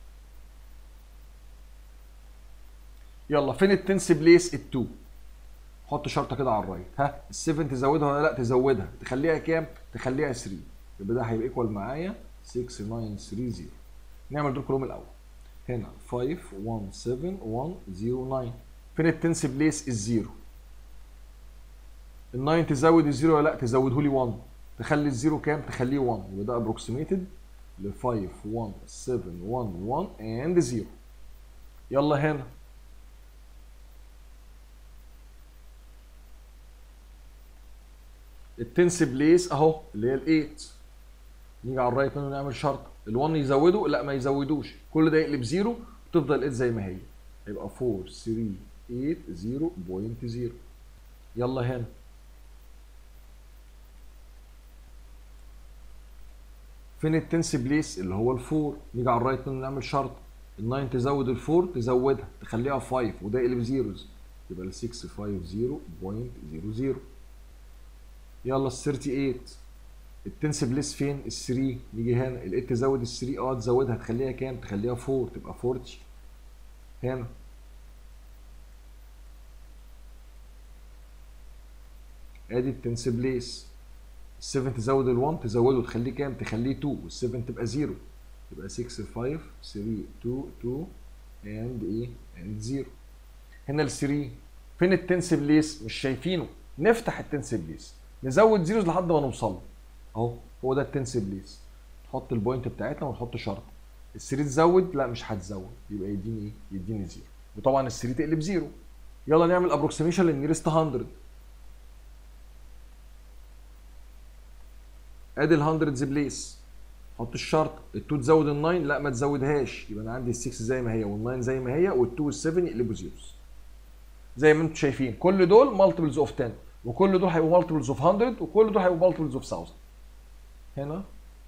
يلا فين التنس بليس ال2 حط شرطه كده على الرايت ها ال7 تزودها ولا لا تزودها تخليها كام تخليها 3 يبقى ده هيبقى ايكوال معايا 6930 نعمل دول كلهم الاول هنا 5 1 7 1 0 9 فين التنس بليس الزيرو ال9 تزود الزيرو ولا لا تزوده لي 1 تخلي الزيرو كام تخليه 1 يبقى ده ابروكسيميتد ل 5 1 7 1 1 اند 0 يلا هنا التنس بليس اهو اللي هي ال8 نيجي على الرايت منه نعمل شرط ال1 يزوده لا ما يزودوش كل ده يقلب زيرو وتفضل 8 زي ما هي يبقى 4 3 8 0.0 يلا هنا فين التنس بليس اللي هو الفور نيجي على الرايت منه نعمل شرط ال9 تزود الفور تزودها تخليها 5 وده يقلب زيروز يبقى ال 650.00 يلا ال 38 التنس بليس فين ال 3 نيجي هنا ال 8 تزود ال 3 اه تزودها تخليها كام تخليها 4 تبقى 40 هنا ادي التنس بليس ال 7 تزود ال 1 تزوده تخليه كام تخليه 2 وال 7 تبقى 0 يبقى 6 5 3 2 2 اند ايه اند 0 هنا ال 3 فين التنس بليس مش شايفينه نفتح التنس بليس نزود زيروز لحد ما نوصل اهو هو ده التنس بليس نحط البوينت بتاعتنا ونحط شرط ال 3 تزود لا مش هتزود يبقى يديني ايه يديني 0 وطبعا ال 3 تقلب 0 يلا نعمل ابروكسيميشن للنيرست 100 ادي ال 100 بليس حط الشرط ال2 تزود ال9 لا ما تزودهاش يبقى انا عندي ال6 زي ما هي وال9 زي ما هي وال2 وال7 يقلبوا زيروز زي ما انتم شايفين كل دول مالتيبلز اوف 10 وكل دول هيبقوا مالتيبلز اوف 100 وكل دول هيبقوا مالتيبلز اوف 1000 هنا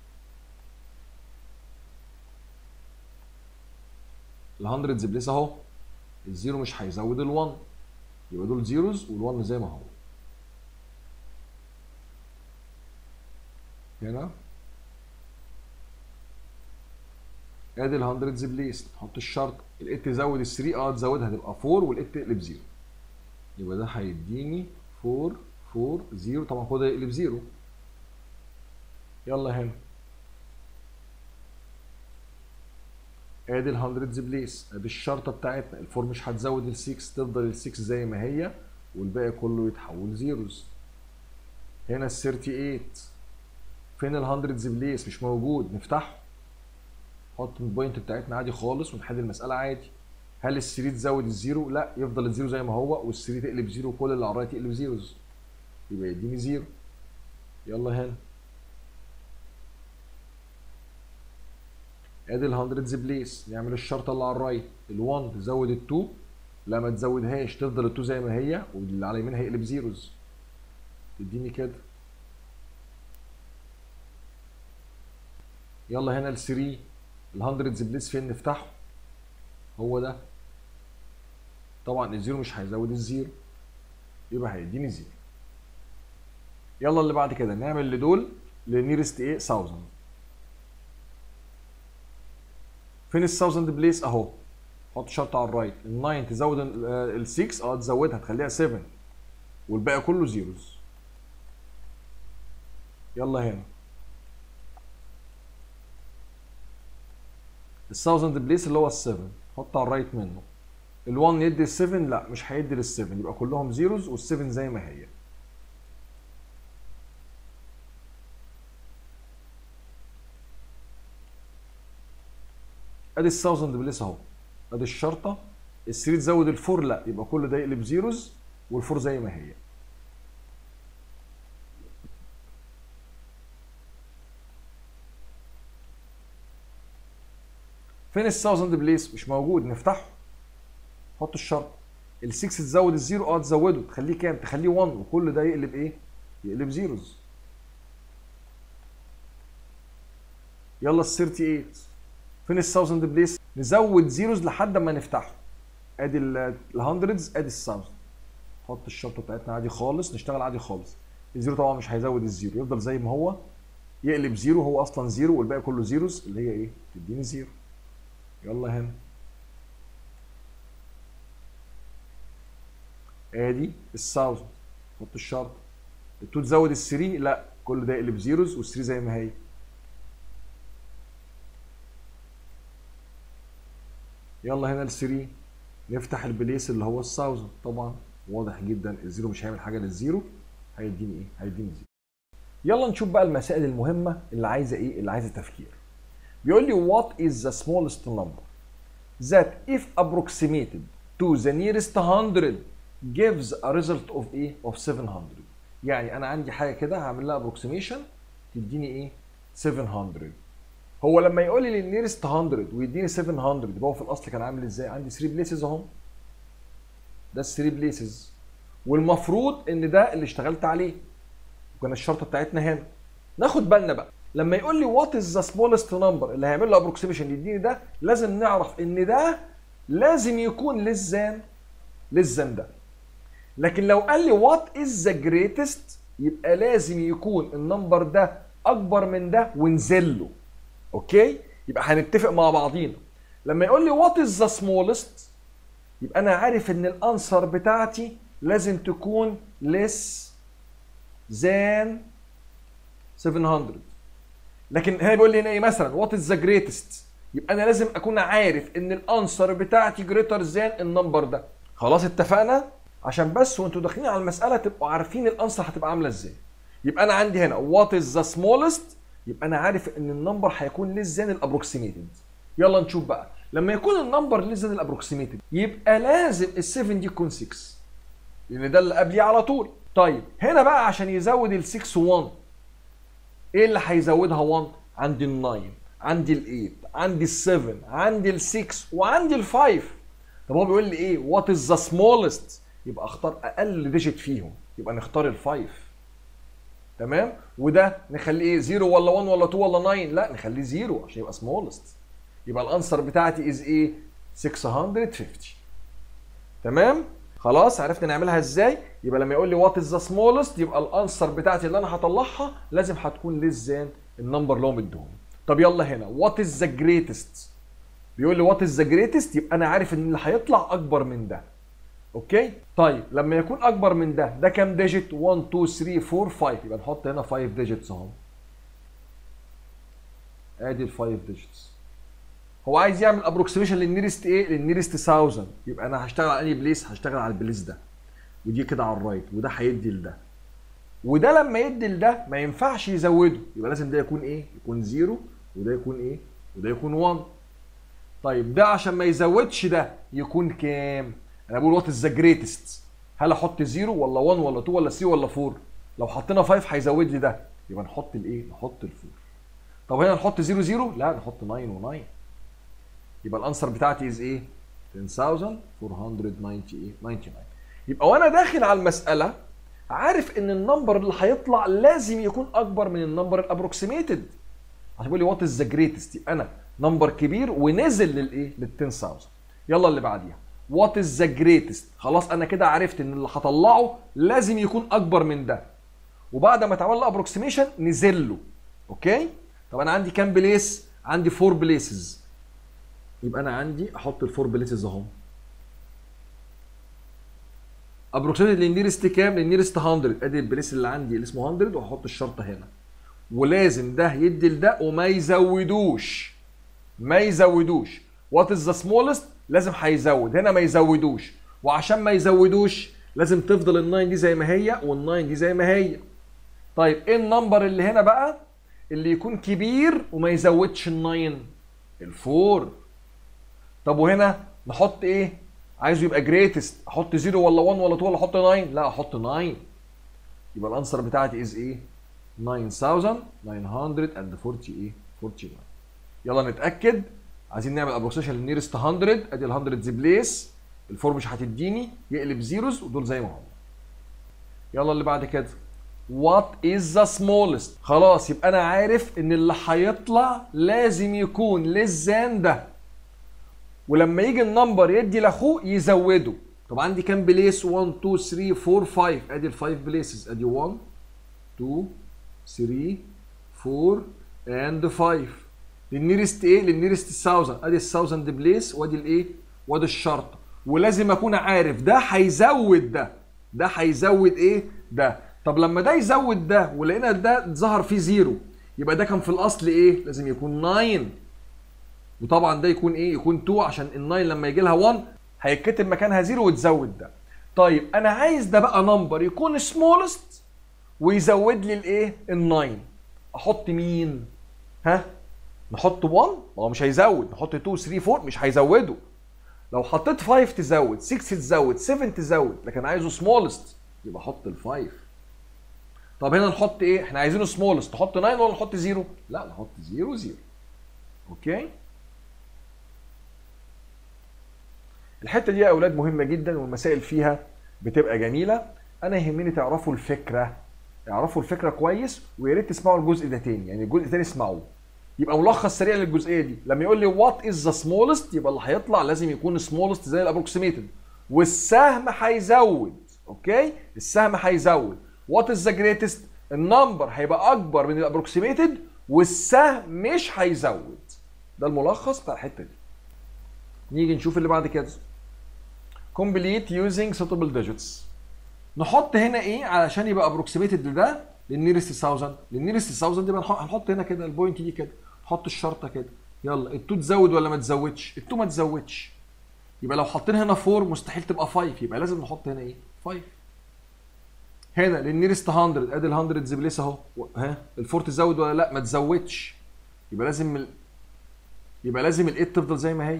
ال 100 بليس اهو الزيرو مش هيزود ال1 يبقى دول زيروز وال1 زي ما هو هنا ادي ال 100 بليس نحط الشرط ال 8 تزود ال 3 اه تزودها تبقى 4 وال 8 تقلب 0 يبقى ده هيديني 4 4 0 طبعا هو ده يقلب 0 يلا هنا ادي الهندردز بليس ادي الشرطه بتاعتنا الفور مش هتزود ال 6 تفضل ال 6 زي ما هي والباقي كله يتحول زيروز هنا ال 38 فين الهندردز بليس مش موجود نفتحه نحط البوينت بتاعتنا عادي خالص ونحل المساله عادي هل ال 3 تزود الزيرو؟ لا يفضل الزيرو زي ما هو وال 3 تقلب زيرو وكل اللي على الرايت يقلب زيروز يبقى يديني زيرو يلا هنا ادي ال 100 بليس نعمل الشرطه اللي على الرايت ال1 تزود ال2 لا ما تزودهاش تفضل ال2 زي ما هي واللي على اليمين هيقلب زيروز تديني كده يلا هنا ال 3 ال 100 بليس فين نفتحه هو ده طبعا الزيرو مش هيزود الزيرو يبقى هيديني زيرو يلا اللي بعد كده نعمل لدول لنيرست ايه 1000 فين ال 1000 بليس اهو حط شرط على الرايت ال 9 تزود ال 6 اه تزودها تخليها 7 والباقي كله زيروز يلا هنا ال 1000 بليس اللي هو ال 7 حط على الرايت منه ال 1 يدي ال 7 لا مش هيدي لل 7 يبقى كلهم زيروز وال 7 زي ما هي ادي ال 1000 بليس اهو ادي الشرطه ال 3 تزود الفور لا يبقى كل ده يقلب زيروز والفور زي ما هي فين ال 1000 بليس مش موجود نفتحه حط الشرط ال 6 تزود الزيرو اه تزوده تخليه كام تخليه 1 وكل ده يقلب ايه يقلب زيروز يلا ال 38 فين ال 1000 بليس نزود زيروز لحد ما نفتحه ادي ال 100 ادي ال 1000 حط الشرطه بتاعتنا عادي خالص نشتغل عادي خالص الزيرو طبعا مش هيزود الزيرو يفضل زي ما هو يقلب زيرو هو اصلا زيرو والباقي كله زيروز اللي هي ايه تديني زيرو يلا هنا ادي ال 1000 حط الشرط ال2 تزود ال 3 لا كل ده يقلب زيروز وال 3 زي ما هي يلا هنا ال 3 نفتح البليس اللي هو ال 1000 طبعا واضح جدا الزيرو مش هيعمل حاجه للزيرو هيديني ايه؟ هيديني زيرو. يلا نشوف بقى المسائل المهمه اللي عايزه ايه؟ اللي عايزه تفكير. بيقول لي what is the smallest number that if approximated to the nearest 100 gives a result of ايه؟ of 700. يعني انا عندي حاجه كده هعمل لها approximation تديني ايه؟ 700. هو لما يقول لي النيرست 100 ويديني 700 يبقى هو في الاصل كان عامل ازاي؟ عندي 3 بليسز اهو ده ال 3 بليسز والمفروض ان ده اللي اشتغلت عليه وكان الشرطه بتاعتنا هنا ناخد بالنا بقى لما يقول لي وات از ذا سمولست نمبر اللي هيعمل له ابروكسيميشن يديني ده لازم نعرف ان ده لازم يكون للزان للزان ده لكن لو قال لي وات از ذا جريتست يبقى لازم يكون النمبر ده اكبر من ده ونزل له اوكي يبقى هنتفق مع بعضينا لما يقول لي وات از ذا سمولست يبقى انا عارف ان الانسر بتاعتي لازم تكون less than 700 لكن هنا بيقول لي هنا ايه مثلا وات از ذا جريتست يبقى انا لازم اكون عارف ان الانسر بتاعتي جريتر ذان النمبر ده خلاص اتفقنا عشان بس وانتوا داخلين على المساله تبقوا عارفين الانسر هتبقى عامله ازاي يبقى انا عندي هنا وات از ذا سمولست يبقى انا عارف ان النمبر هيكون less than الابروكسيميتد يلا نشوف بقى لما يكون النمبر less than الابروكسيميتد يبقى لازم ال 7 دي تكون 6 لان ده اللي قبليه على طول طيب هنا بقى عشان يزود ال 6 1 ايه اللي هيزودها 1 عندي ال 9 عندي ال 8 عندي ال 7 عندي ال 6 وعندي ال 5 طب هو بيقول لي ايه وات از ذا سمولست يبقى اختار اقل ديجيت فيهم يبقى نختار ال 5 تمام وده نخليه ايه 0 ولا 1 ولا 2 ولا 9 لا نخليه 0 عشان يبقى سمولست يبقى الانسر بتاعتي از ايه 650 تمام خلاص عرفنا نعملها ازاي يبقى لما يقول لي وات از ذا سمولست يبقى الانسر بتاعتي اللي انا هطلعها لازم هتكون ليس ذان النمبر اللي هو مديهوني طب يلا هنا وات از ذا جريتست بيقول لي وات از ذا جريتست يبقى انا عارف ان اللي هيطلع اكبر من ده اوكي طيب لما يكون اكبر من ده ده كام ديجيت 1 2 3 4 5 يبقى نحط هنا 5 ديجيتس اهو ادي ال 5 ديجيتس هو عايز يعمل ابروكسيميشن للنيرست ايه للنيرست 1000 يبقى انا هشتغل على انهي بليس هشتغل على البليس ده ودي كده على الرايت وده هيدي لده وده لما يدي لده ما ينفعش يزوده يبقى لازم ده يكون ايه يكون زيرو وده يكون ايه وده يكون 1 طيب ده عشان ما يزودش ده يكون كام انا بقول وات از ذا جريتست هل احط زيرو ولا 1 ولا 2 ولا 3 ولا 4 لو حطينا 5 هيزود لي ده يبقى نحط الايه نحط الفور طب هنا نحط 0 0 لا نحط 9 و9 يبقى الانسر بتاعتي از ايه 10499 يبقى وانا داخل على المساله عارف ان النمبر اللي هيطلع لازم يكون اكبر من النمبر الابروكسيميتد عشان بيقول لي وات از ذا جريتست يبقى انا نمبر كبير ونزل للايه لل 10000 يلا اللي بعديها وات از ذا جريتست خلاص انا كده عرفت ان اللي هطلعه لازم يكون اكبر من ده وبعد ما اتعمل له ابروكسيميشن نزل له اوكي طب انا عندي كام بليس عندي فور بليسز يبقى انا عندي احط الفور بليسز اهم ابروكسيميتد للنيرست كام للنيرست 100 ادي البليس اللي عندي اللي اسمه 100 وهحط الشرطه هنا ولازم ده يدي لده وما يزودوش ما يزودوش وات از ذا سمولست لازم هيزود هنا ما يزودوش وعشان ما يزودوش لازم تفضل ال9 دي زي ما هي وال9 دي زي ما هي طيب ايه النمبر اللي هنا بقى اللي يكون كبير وما يزودش ال9 الفور طب وهنا نحط ايه عايزه يبقى جريتست احط 0 ولا 1 ولا 2 ولا احط 9 لا احط 9 يبقى الانسر بتاعتي از ايه 9940 ايه 49 يلا نتاكد عايزين نعمل ابروكسيشن للنيرست 100 ادي ال 100 زي بليس الفور مش هتديني يقلب زيروز ودول زي ما هم يلا اللي بعد كده وات از ذا سمولست خلاص يبقى انا عارف ان اللي هيطلع لازم يكون للزان ده ولما يجي النمبر يدي لاخوه يزوده طب عندي كام بليس 1 2 3 4 5 ادي ال 5 بليسز ادي 1 2 3 4 اند 5 للنيرست ايه للنيرست 1000 ادي ال 1000 بليس وادي الايه وادي الشرطه ولازم اكون عارف ده هيزود ده ده هيزود ايه ده طب لما ده يزود ده ولقينا ده ظهر فيه زيرو يبقى ده كان في الاصل ايه لازم يكون 9 وطبعا ده يكون ايه يكون 2 عشان ال9 لما يجي لها 1 هيتكتب مكانها زيرو وتزود ده طيب انا عايز ده بقى نمبر يكون سمولست ويزود لي الايه ال9 احط مين ها نحط 1 ما هو مش هيزود نحط 2 3 4 مش هيزوده لو حطيت 5 تزود 6 تزود 7 تزود لكن عايزه سمولست يبقى حط ال 5 طب هنا نحط ايه احنا عايزينه سمولست نحط 9 ولا نحط 0 لا نحط 0 0 اوكي الحته دي يا اولاد مهمه جدا والمسائل فيها بتبقى جميله انا يهمني تعرفوا الفكره اعرفوا الفكره كويس ويا ريت تسمعوا الجزء ده تاني يعني الجزء الثاني اسمعوه يبقى ملخص سريع للجزئيه دي لما يقول لي وات از ذا سمولست يبقى اللي هيطلع لازم يكون سمولست زي الابروكسيميتد والسهم هيزود اوكي السهم هيزود وات از ذا جريتست النمبر هيبقى اكبر من الابروكسيميتد والسهم مش هيزود ده الملخص بتاع الحته دي نيجي نشوف اللي بعد كده complete using suitable digits نحط هنا ايه علشان يبقى ابروكسيميتد لده للنيرست 1000 للنيرست 1000 دي هنحط هنا كده البوينت دي كده نحط الشرطه كده يلا التو تزود ولا ما تزودش التو ما تزودش يبقى لو حطينا هنا 4 مستحيل تبقى 5 يبقى لازم نحط هنا ايه 5 هنا للنيرست 100 ادي ال 100 زبليس اهو ها الفور تزود ولا لا ما تزودش يبقى لازم ال... يبقى لازم ال8 تفضل زي ما هي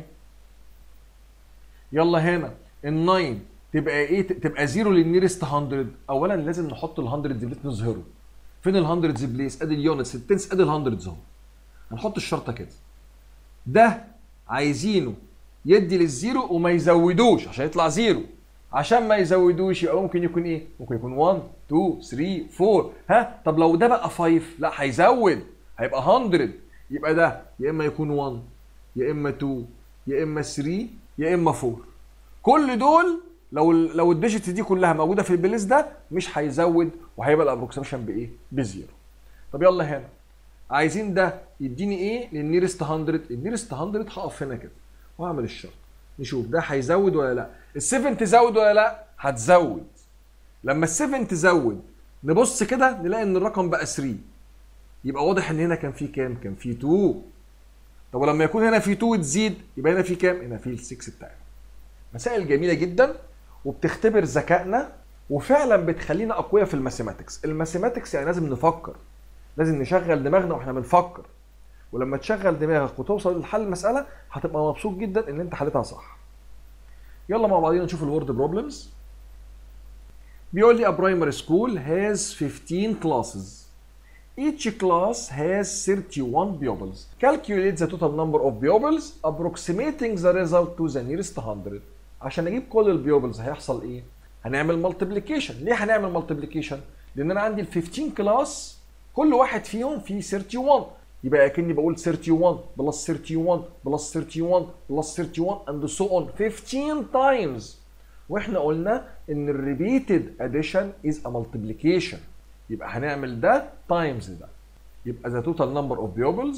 يلا هنا ال9 تبقى ايه تبقى زيرو للنيرست 100 اولا لازم نحط ال 100 زبليس نظهره فين ال 100 زبليس ادي اليونتس التنس ادي ال 100 اهو هنحط الشرطه كده ده عايزينه يدي للزيرو وما يزودوش عشان يطلع زيرو عشان ما يزودوش يبقى ممكن يكون ايه؟ ممكن يكون 1 2 3 4 ها طب لو ده بقى 5 لا هيزود هيبقى 100 يبقى ده يا اما يكون 1 يا اما 2 يا اما 3 يا اما 4 كل دول لو لو الديجيتس دي كلها موجوده في البليس ده مش هيزود وهيبقى الابروكسيميشن بايه؟ بزيرو طب يلا هنا عايزين ده يديني ايه للنيرست 100 النيرست 100 هقف هنا كده واعمل الشرط نشوف ده هيزود ولا لا ال7 تزود ولا لا هتزود لما ال7 تزود نبص كده نلاقي ان الرقم بقى 3 يبقى واضح ان هنا كان في كام كان في 2 طب ولما يكون هنا في 2 وتزيد يبقى هنا في كام؟ هنا في ال 6 بتاعنا. مسائل جميله جدا وبتختبر ذكائنا وفعلا بتخلينا اقوياء في الماثيماتكس، الماثيماتكس يعني لازم نفكر لازم نشغل دماغنا واحنا بنفكر ولما تشغل دماغك وتوصل لحل المساله هتبقى مبسوط جدا ان انت حلتها صح. يلا مع بعضينا نشوف الورد بروبلمز. بيقول لي a primary school has 15 classes. Each class has 31 pupils. Calculate the total number of pupils approximating the result to the nearest 100. عشان اجيب كل البيوبلز هيحصل ايه؟ هنعمل مالتيبليكيشن، ليه هنعمل مالتيبليكيشن؟ لان انا عندي ال 15 كلاس كل واحد فيهم فيه 31 يبقى اكني بقول 31 بلس 31 بلس 31 بلس 31 and so on 15 times واحنا قلنا ان الريبيتد اديشن از ا مالتيبليكيشن يبقى هنعمل ده تايمز ده يبقى the total number of pupils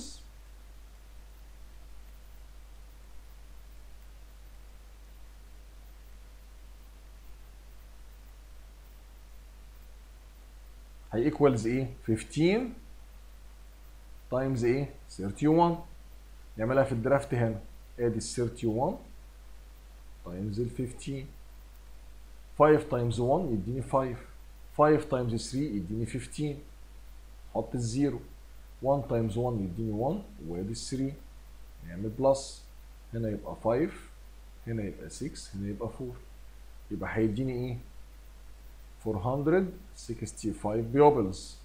هي ايكوالز ايه 15 تايمز ايه 31 نعملها في الدرافت هنا ادي ال 31 تايمز ال 15 5 تايمز 1 يديني 5 5 تايمز 3 يديني 15 حط الزيرو 1 تايمز 1 يديني 1 وادي ال 3 نعمل بلس هنا يبقى 5 هنا يبقى 6 هنا يبقى 4 يبقى هيديني ايه 465 بيوبلز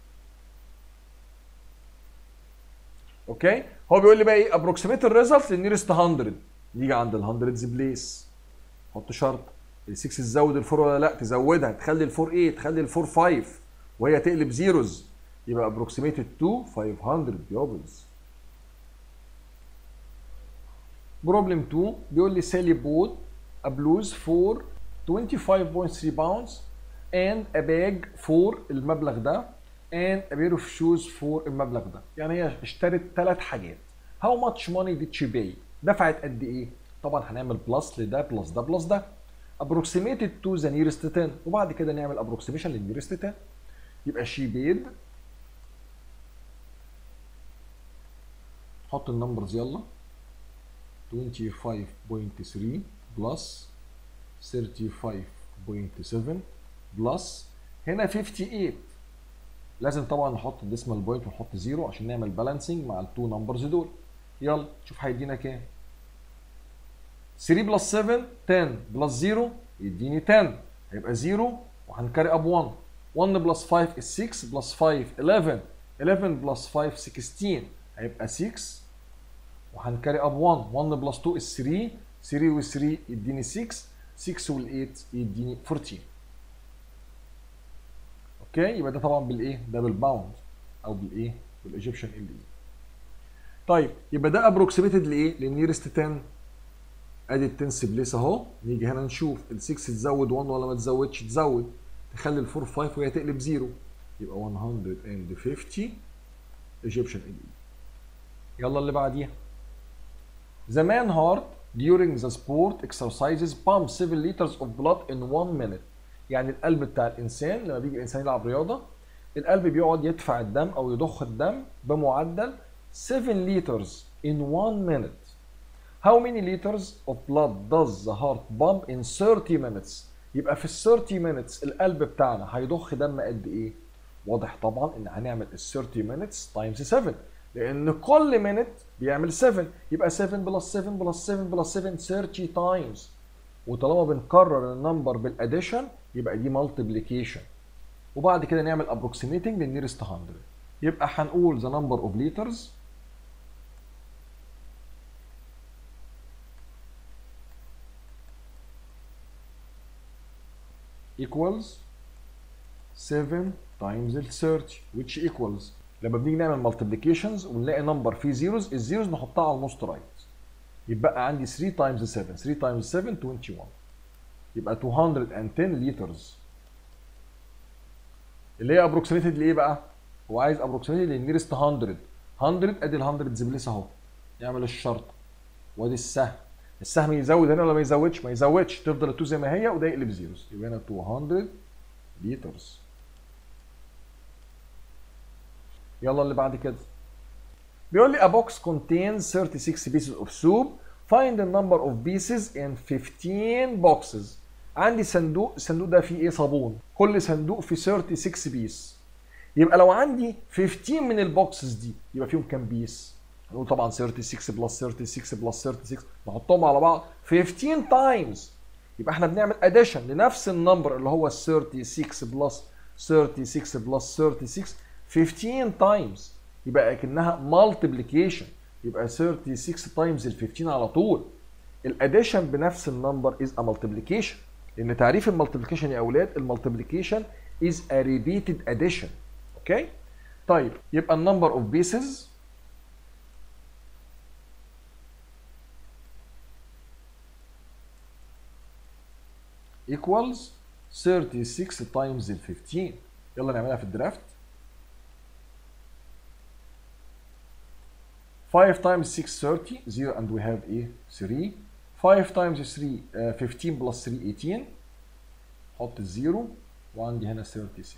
اوكي هو بيقول لي بقى ايه ابروكسيميت الريزلت للنيرست 100 نيجي عند ال 100 بليس حط شرط ال 6 تزود الفور ولا لا تزودها تخلي الفور ايه تخلي الفور 5 وهي تقلب زيروز يبقى ابروكسيميتد تو 500 بيوبلز بروبلم 2 بيقول لي سالي بوت a blues for 25.3 pounds and a bag for المبلغ ده and a pair of shoes for المبلغ ده يعني هي اشترت ثلاث حاجات how much money did she pay دفعت قد ايه طبعا هنعمل بلس لده بلس ده بلس ده approximated to the nearest 10 وبعد كده نعمل approximation للنيرست 10 يبقى she paid حط النمبرز يلا 25.3 بلس 35.7 بلس هنا 58 لازم طبعا نحط الديسمال بوينت ونحط زيرو عشان نعمل بالانسنج مع التو نمبرز دول يلا شوف هيدينا كام 3 بلس 7 10 بلس 0 يديني 10 هيبقى 0 وهنكاري اب 1 1 بلس 5 is 6 بلس 5 11 11 بلس 5 16 هيبقى 6 وهنكاري اب 1 1 بلس 2 is 3 3 و 3 يديني 6 6 وال 8 يديني 14 اوكي يبقى ده طبعا بالايه ده بالباوند او بالايه بالايجيبشن ال اي طيب يبقى ده ابروكسيميتد لايه للنيرست 10 ادي ال 10 بليس اهو نيجي هنا نشوف ال 6 تزود 1 ولا ما تزودش تزود تخلي ال 4 5 وهي تقلب 0 يبقى 150 ايجيبشن ال اي يلا اللي بعديها The man heart during the sport exercises pumps 7 liters of blood in 1 minute يعني القلب بتاع الانسان لما بيجي الانسان يلعب رياضه القلب بيقعد يدفع الدم او يضخ الدم بمعدل 7 liters in 1 minute How many liters of blood does the heart pump in 30 minutes يبقى في ال 30 minutes القلب بتاعنا هيضخ دم قد ايه واضح طبعا ان هنعمل ال 30 minutes times 7 لان كل minute بيعمل 7 يبقى 7 بلس 7 بلس 7 بلس 7 30 times وطالما بنكرر النمبر بالاديشن يبقى دي مالتيبليكيشن وبعد كده نعمل approximating للنيرست 100 يبقى هنقول the number of liters equals 7 times ال 30 which equals لما بنيجي نعمل multiplications ونلاقي نمبر فيه zeros الزيروز نحطها على الموست رايت يبقى عندي 3 times 7 3 times 7 21 يبقى 210 لترز اللي هي ابروكسيميتد لايه بقى؟ هو عايز ابروكسيميتد للنيرست 100 100 ادي ال 100 زبلس اهو يعمل الشرط وادي السهم السهم يزود هنا ولا ما يزودش؟ ما يزودش تفضل التو زي ما هي وده يقلب زيروز يبقى هنا 200 لترز يلا اللي بعد كده بيقول لي a box contains 36 pieces of soup find the number of pieces in 15 boxes عندي صندوق الصندوق ده فيه ايه صابون كل صندوق فيه 36 بيس يبقى لو عندي 15 من البوكسز دي يبقى فيهم كام بيس نقول طبعا 36 بلس 36 بلس 36 نحطهم على بعض 15 تايمز يبقى احنا بنعمل اديشن لنفس النمبر اللي هو 36 بلس 36 بلس 36 15 تايمز يبقى اكنها مالتيبليكيشن يبقى 36 تايمز ال 15 على طول الاديشن بنفس النمبر از ا مالتيبليكيشن لان تعريف المالتيبليكيشن يا اولاد المالتيبليكيشن از ا ريبيتد اديشن اوكي طيب يبقى النمبر اوف بيسز equals 36 times ال 15 يلا نعملها في الدرافت 5 times 6 30 0 and we have a 3 5 times 3 uh, 15 plus 3 18 حط الزيرو وعندي هنا 36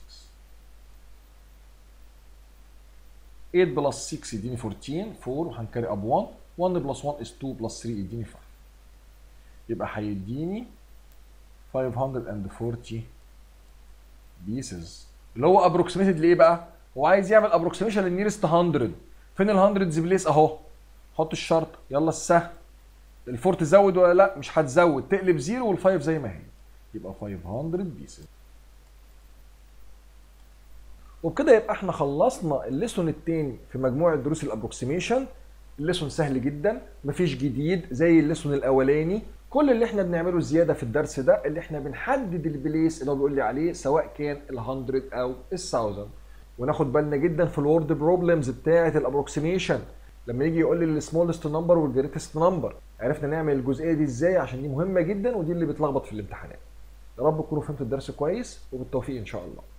8 plus 6 يديني 14 4 وهنكاري اب 1 1 plus 1 is 2 plus 3 يديني 5 يبقى هيديني 540 بيسز اللي هو ابروكسيميتد لايه بقى؟ هو عايز يعمل ابروكسيميشن للنيرست 100 فين ال 100 بليس اهو حط الشرط يلا السهم الفور تزود ولا لا مش هتزود تقلب زيرو والفايف زي ما هي يبقى 500 بيسز وبكده يبقى احنا خلصنا الليسون التاني في مجموعه دروس الابروكسيميشن الليسون سهل جدا مفيش جديد زي الليسون الاولاني كل اللي احنا بنعمله زياده في الدرس ده اللي احنا بنحدد البليس اللي هو بيقول لي عليه سواء كان ال 100 او ال 1000 وناخد بالنا جدا في الورد بروبلمز بتاعه الابروكسيميشن لما يجي يقول لي السمولست نمبر والجريتست نمبر عرفنا نعمل الجزئيه دي ازاي عشان دي مهمه جدا ودي اللي بتلخبط في الامتحانات يا رب تكونوا فهمتوا الدرس كويس وبالتوفيق ان شاء الله